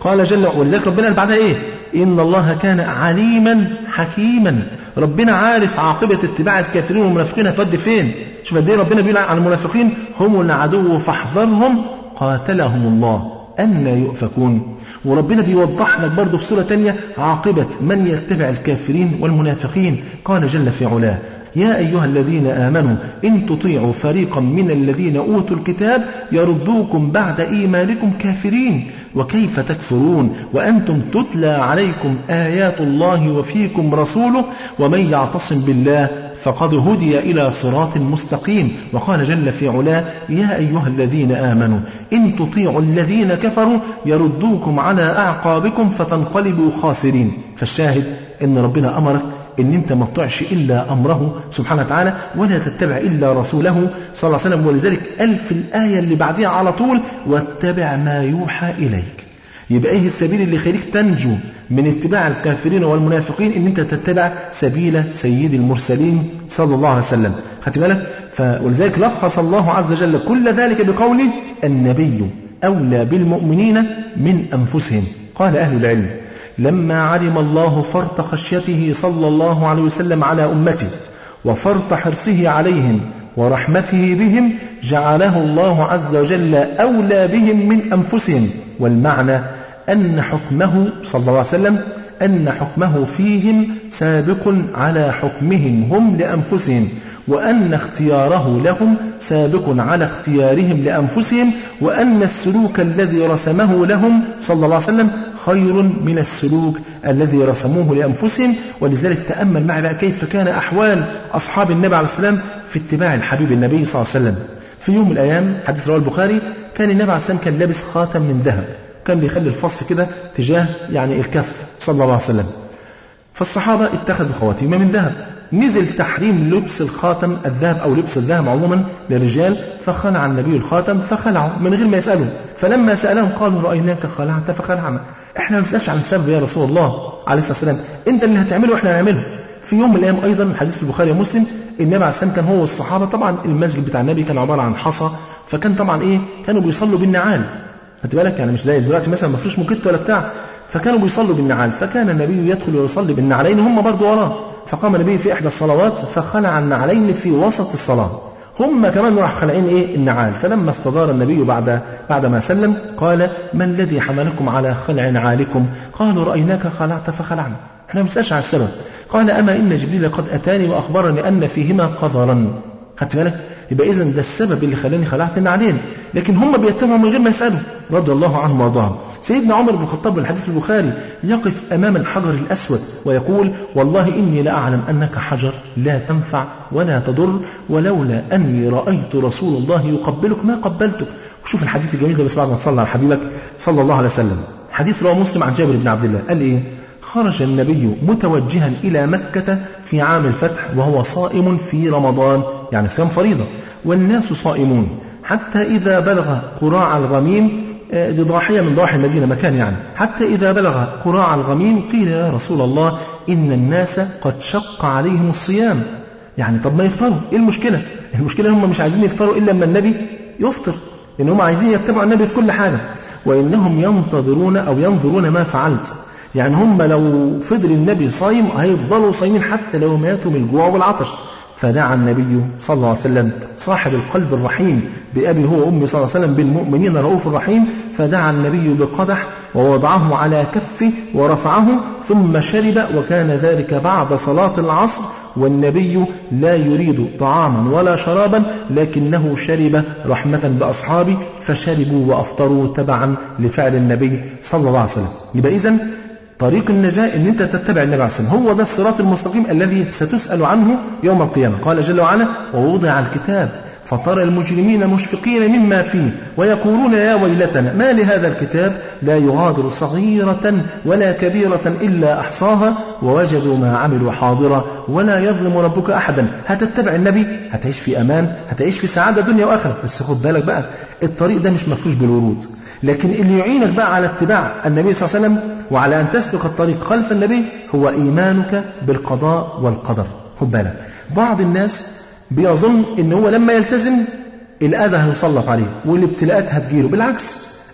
قال جل ولذلك ربنا قال بعدها ايه ان الله كان عليما حكيما ربنا عارف عاقبة اتباع الكافرين والمنافقين هتودي فين شوف قد ايه ربنا بيقول عن المنافقين هم العدو فاحذرهم قاتلهم الله أن يؤفكون وربنا بيوضح لك برضه في سورة تانية عاقبة من يتبع الكافرين والمنافقين قال جل في علاه يا أيها الذين آمنوا إن تطيعوا فريقا من الذين أوتوا الكتاب يردوكم بعد إيمانكم كافرين وكيف تكفرون وأنتم تتلى عليكم آيات الله وفيكم رسوله ومن يعتصم بالله فقد هدي إلى صراط مستقيم وقال جل في علاه يا أيها الذين آمنوا إن تطيعوا الذين كفروا يردوكم على أعقابكم فتنقلبوا خاسرين فالشاهد إن ربنا أمرك ان انت ما تطيعش الا امره سبحانه وتعالى ولا تتبع الا رسوله صلى الله عليه وسلم ولذلك قال في الايه اللي بعديها على طول واتبع ما يوحى اليك يبقى ايه السبيل اللي يخليك تنجو من اتباع الكافرين والمنافقين ان انت تتبع سبيل سيد المرسلين صلى الله عليه وسلم خدت بالك ولذلك لخص الله عز وجل كل ذلك بقوله النبي اولى بالمؤمنين من انفسهم قال اهل العلم لما علم الله فرط خشيته صلى الله عليه وسلم على امته وفرط حرصه عليهم ورحمته بهم جعله الله عز وجل اولى بهم من انفسهم والمعنى أن حكمه صلى الله عليه وسلم أن حكمه فيهم سابق على حكمهم هم لأنفسهم وأن اختياره لهم سابق على اختيارهم لأنفسهم وأن السلوك الذي رسمه لهم صلى الله عليه وسلم خير من السلوك الذي رسموه لأنفسهم ولذلك تأمل معي بقى كيف كان أحوال أصحاب النبي عليه السلام في اتباع الحبيب النبي صلى الله عليه وسلم في يوم من الأيام حديث رواه البخاري كان النبي عليه السلام كان لابس خاتم من ذهب كان بيخلي الفص كده تجاه يعني الكف صلى الله عليه وسلم فالصحابة اتخذوا خواتيم من ذهب نزل تحريم لبس الخاتم الذهب أو لبس الذهب عموما للرجال فخلع النبي الخاتم فخلعه من غير ما يسألوا فلما سألهم قالوا رأيناك خلعت فخلعنا احنا ما بنسألش عن السبب يا رسول الله عليه الصلاة والسلام انت اللي هتعمله واحنا هنعمله في يوم من الايام ايضا الحديث في البخاري ومسلم النبي عليه السلام كان هو والصحابه طبعا المسجد بتاع النبي كان عباره عن حصى فكان طبعا ايه كانوا بيصلوا بالنعال خدت بالك يعني مش زي دلوقتي مثلا ما فيش موكيت ولا بتاع فكانوا بيصلوا بالنعال فكان النبي يدخل ويصلي بالنعلين هم برضه وراه فقام النبي في احدى الصلوات فخلع النعلين في وسط الصلاه هم كمان راح خلعين ايه النعال فلما استدار النبي بعد بعد ما سلم قال ما الذي حملكم على خلع نعالكم قالوا رايناك خلعت فخلعنا احنا ما بنسالش على السبب قال اما ان جبريل قد اتاني واخبرني ان فيهما قذرا خدت بالك يبقى اذا ده السبب اللي خلاني خلعت النعلين لكن هم بيتبعوا من غير ما يسالوا رضي الله عنهم وارضاهم سيدنا عمر بن الخطاب من الحديث البخاري يقف امام الحجر الاسود ويقول والله اني لاعلم انك حجر لا تنفع ولا تضر ولولا اني رايت رسول الله يقبلك ما قبلتك وشوف الحديث الجميل ده بس بعد ما تصلى على حبيبك صلى الله عليه وسلم حديث رواه مسلم عن جابر بن عبد الله قال ايه خرج النبي متوجها إلى مكة في عام الفتح وهو صائم في رمضان يعني صيام فريضة والناس صائمون حتى إذا بلغ قراع الغميم دي ضاحية من ضواحي المدينة مكان يعني حتى إذا بلغ قراع الغميم قيل يا رسول الله إن الناس قد شق عليهم الصيام يعني طب ما يفطروا إيه المشكلة المشكلة هم مش عايزين يفطروا إلا لما النبي يفطر إن هم عايزين يتبعوا النبي في كل حاجة وإنهم ينتظرون أو ينظرون ما فعلت يعني هم لو فضل النبي صايم هيفضلوا صايمين حتى لو ماتوا من الجوع والعطش فدعا النبي صلى الله عليه وسلم صاحب القلب الرحيم بأبي هو أمي صلى الله عليه وسلم بالمؤمنين رؤوف رحيم فدعا النبي بقدح ووضعه على كفه ورفعه ثم شرب وكان ذلك بعد صلاة العصر والنبي لا يريد طعاما ولا شرابا لكنه شرب رحمة بأصحابه فشربوا وأفطروا تبعا لفعل النبي صلى الله عليه وسلم يبقى إذن طريق النجاة ان انت تتبع النبي عليه الصلاة والسلام هو ده الصراط المستقيم الذي ستسأل عنه يوم القيامة قال جل وعلا ووضع الكتاب فترى المجرمين مشفقين مما فيه ويقولون يا ويلتنا ما لهذا الكتاب لا يغادر صغيرة ولا كبيرة إلا أحصاها ووجدوا ما عملوا حاضرا ولا يظلم ربك أحدا هتتبع النبي هتعيش في أمان هتعيش في سعادة دنيا وآخرة بس خد بالك بقى الطريق ده مش مفروش بالورود لكن اللي يعينك بقى على اتباع النبي صلى الله عليه وسلم وعلى أن تسلك الطريق خلف النبي هو إيمانك بالقضاء والقدر خد بالك بعض الناس بيظن ان هو لما يلتزم الاذى هيسلط عليه والابتلاءات هتجيله بالعكس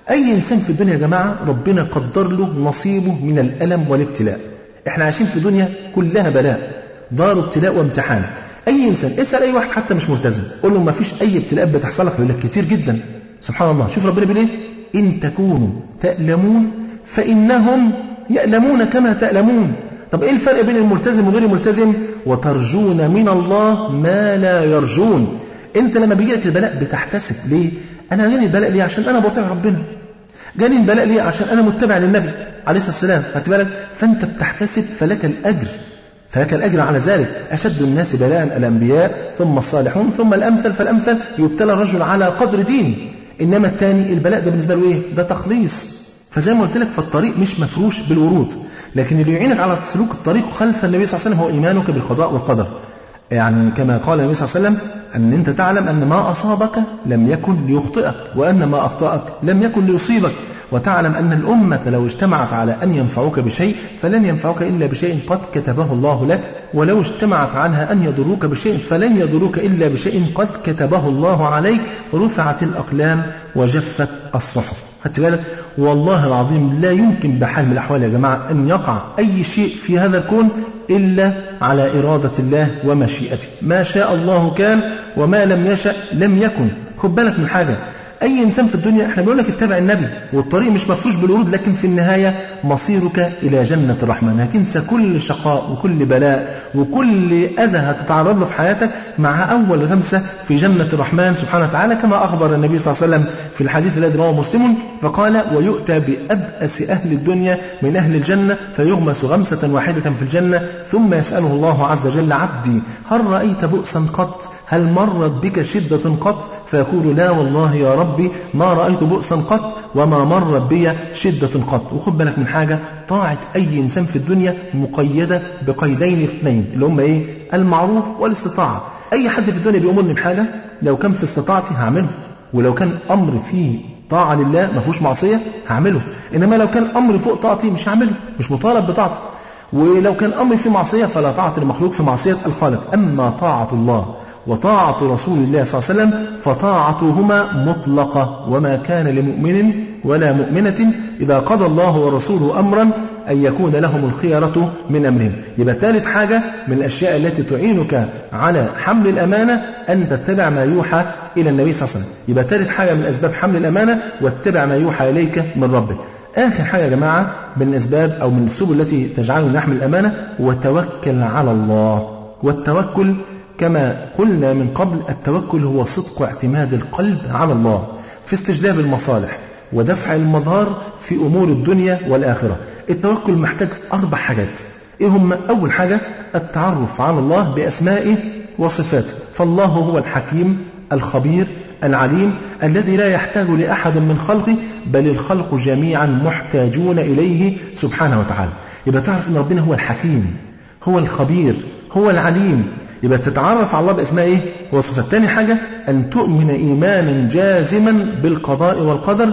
أي إنسان في الدنيا يا جماعة ربنا قدر له نصيبه من الألم والابتلاء احنا عايشين في دنيا كلها بلاء دار ابتلاء وامتحان أي إنسان اسأل أي واحد حتى مش ملتزم قول له ما فيش أي ابتلاء بتحصل لك يقول لك كتير جدا سبحان الله شوف ربنا بيقول إيه إن تكونوا تألمون فإنهم يألمون كما تألمون طب ايه الفرق بين الملتزم وغير الملتزم وترجون من الله ما لا يرجون انت لما بيجي لك البلاء بتحتسب ليه انا جاني البلاء ليه عشان انا بطيع ربنا جاني البلاء ليه عشان انا متبع للنبي عليه الصلاه والسلام خدت بالك فانت بتحتسب فلك الاجر فلك الأجر على ذلك أشد الناس بلاء الأنبياء ثم الصالحون ثم الأمثل فالأمثل يبتلى الرجل على قدر دينه إنما الثاني البلاء ده بالنسبة له إيه؟ ده تخليص فزي ما قلت لك فالطريق مش مفروش بالورود لكن اللي يعينك على سلوك الطريق خلف النبي صلى الله عليه وسلم هو إيمانك بالقضاء والقدر يعني كما قال النبي صلى الله عليه وسلم أن أنت تعلم أن ما أصابك لم يكن ليخطئك وأن ما أخطأك لم يكن ليصيبك وتعلم أن الأمة لو اجتمعت على أن ينفعوك بشيء فلن ينفعوك إلا بشيء قد كتبه الله لك ولو اجتمعت عنها أن يضروك بشيء فلن يضروك إلا بشيء قد كتبه الله عليك رفعت الأقلام وجفت الصحف خدت بالك والله العظيم لا يمكن بحال من الأحوال يا جماعة أن يقع أي شيء في هذا الكون إلا على إرادة الله ومشيئته ما شاء الله كان وما لم يشأ لم يكن خد بالك من حاجة أي إنسان في الدنيا احنا بنقول لك اتبع النبي والطريق مش مفروش بالورود لكن في النهاية مصيرك إلى جنة الرحمن هتنسى كل شقاء وكل بلاء وكل أذى هتتعرض له في حياتك مع أول غمسة في جنة الرحمن سبحانه وتعالى كما أخبر النبي صلى الله عليه وسلم في الحديث الذي رواه مسلم فقال ويؤتى بأبأس أهل الدنيا من أهل الجنة فيغمس غمسة واحدة في الجنة ثم يسأله الله عز وجل عبدي هل رأيت بؤسا قط هل مرت بك شدة قط فيقول لا والله يا ربي ما رأيت بؤسا قط وما مرت بي شدة قط وخد بالك من حاجة طاعة أي إنسان في الدنيا مقيدة بقيدين اثنين اللي هم إيه المعروف والاستطاعة أي حد في الدنيا بيأمرني بحاجة لو كان في استطاعتي هعمله ولو كان أمر فيه طاعة لله ما فيهوش معصية هعمله إنما لو كان أمر فوق طاعتي مش هعمله مش مطالب بطاعته ولو كان أمر في معصية فلا طاعة المخلوق في معصية الخالق أما طاعة الله وطاعة رسول الله صلى الله عليه وسلم فطاعتهما مطلقة وما كان لمؤمن ولا مؤمنة إذا قضى الله ورسوله أمرا أن يكون لهم الخيرة من أمرهم يبقى ثالث حاجة من الأشياء التي تعينك على حمل الأمانة أن تتبع ما يوحى إلى النبي صلى الله عليه وسلم يبقى ثالث حاجة من أسباب حمل الأمانة واتبع ما يوحى إليك من ربك آخر حاجة يا جماعة من الأسباب أو من السبل التي تجعلنا نحمل الأمانة وتوكل على الله والتوكل كما قلنا من قبل التوكل هو صدق اعتماد القلب على الله في استجلاب المصالح ودفع المظهر في أمور الدنيا والآخرة التوكل محتاج أربع حاجات إيه هم أول حاجة التعرف على الله بأسمائه وصفاته فالله هو الحكيم الخبير العليم الذي لا يحتاج لأحد من خلقه بل الخلق جميعا محتاجون إليه سبحانه وتعالى يبقى تعرف أن ربنا هو الحكيم هو الخبير هو العليم يبقى تتعرف على الله باسماء ايه وصفات تاني حاجة أن تؤمن إيمانا جازما بالقضاء والقدر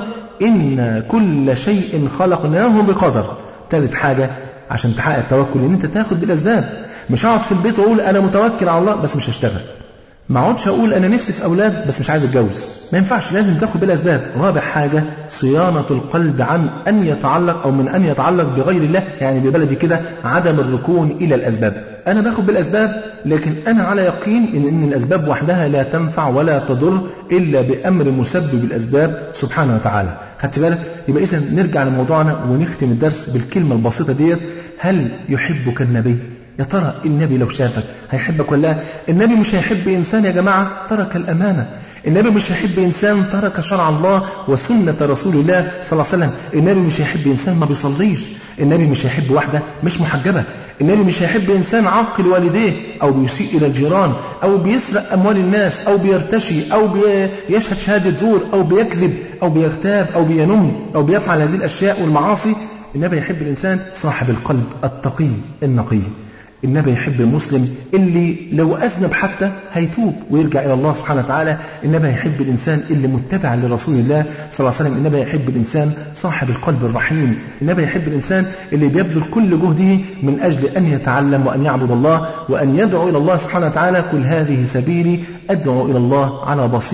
إن كل شيء خلقناه بقدر ثالث حاجة عشان تحقق التوكل ان انت تاخد بالاسباب مش هقعد في البيت واقول انا متوكل على الله بس مش هشتغل ما اقعدش اقول انا نفسي في اولاد بس مش عايز اتجوز ما ينفعش لازم تاخد بالاسباب رابع حاجه صيانه القلب عن ان يتعلق او من ان يتعلق بغير الله يعني ببلدي كده عدم الركون الى الاسباب انا باخد بالاسباب لكن انا على يقين ان ان الاسباب وحدها لا تنفع ولا تضر الا بامر مسبب الاسباب سبحانه وتعالى خدت بالك يبقى اذا نرجع لموضوعنا ونختم الدرس بالكلمه البسيطه ديت هل يحبك النبي يا ترى النبي لو شافك هيحبك ولا لا النبي مش هيحب إنسان يا جماعة ترك الأمانة النبي مش هيحب إنسان ترك شرع الله وسنة رسول الله صلى الله عليه وسلم النبي مش هيحب إنسان ما بيصليش النبي مش هيحب واحدة مش محجبة النبي مش هيحب إنسان عاقل والديه أو بيسيء إلى الجيران أو بيسرق أموال الناس أو بيرتشي أو بيشهد شهادة زور أو بيكذب أو بيغتاب أو بينم أو بيفعل هذه الأشياء والمعاصي النبي يحب الإنسان صاحب القلب التقي النقي النبي يحب المسلم اللي لو أذنب حتى هيتوب ويرجع إلى الله سبحانه وتعالى النبي يحب الإنسان اللي متبع لرسول الله صلى الله عليه وسلم النبي يحب الإنسان صاحب القلب الرحيم النبي يحب الإنسان اللي بيبذل كل جهده من أجل أن يتعلم وأن يعبد الله وأن يدعو إلى الله سبحانه وتعالى كل هذه سبيلي أدعو إلى الله على بصيرة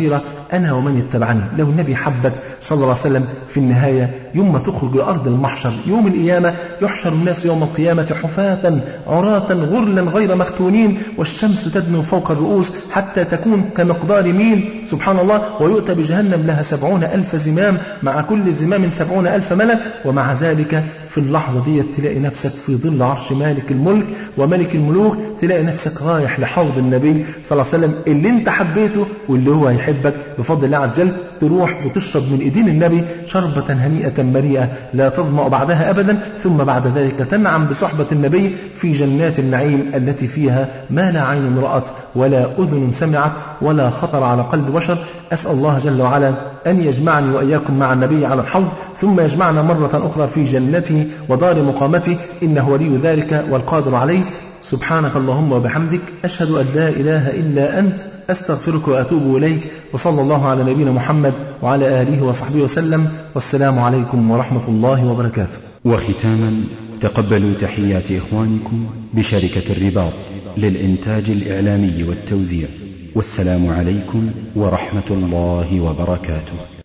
أنا ومن اتبعني لو النبي حبك صلى الله عليه وسلم في النهاية يوم ما تخرج لأرض المحشر يوم القيامة يحشر الناس يوم القيامة حفاة عراة غرلا غير مختونين والشمس تدنو فوق الرؤوس حتى تكون كمقدار ميل سبحان الله ويؤتى بجهنم لها سبعون ألف زمام مع كل زمام سبعون ألف ملك ومع ذلك في اللحظة دي تلاقي نفسك في ظل عرش مالك الملك وملك الملوك تلاقي نفسك رايح لحوض النبي صلى الله عليه وسلم اللي انت حبيته واللي هو هيحبك بفضل الله عز وجل تروح وتشرب من ايدين النبي شربة هنيئة مريئة لا تظمأ بعدها أبدا ثم بعد ذلك تنعم بصحبة النبي في جنات النعيم التي فيها ما لا عين رأت ولا أذن سمعت ولا خطر على قلب بشر أسأل الله جل وعلا أن يجمعني وإياكم مع النبي على الحوض ثم يجمعنا مرة أخرى في جنته ودار مقامته إنه ولي ذلك والقادر عليه سبحانك اللهم وبحمدك أشهد أن لا إله إلا أنت أستغفرك وأتوب إليك وصلى الله على نبينا محمد وعلى آله وصحبه وسلم والسلام عليكم ورحمة الله وبركاته وختاما تقبلوا تحيات إخوانكم بشركة الرباط للإنتاج الإعلامي والتوزيع والسلام عليكم ورحمة الله وبركاته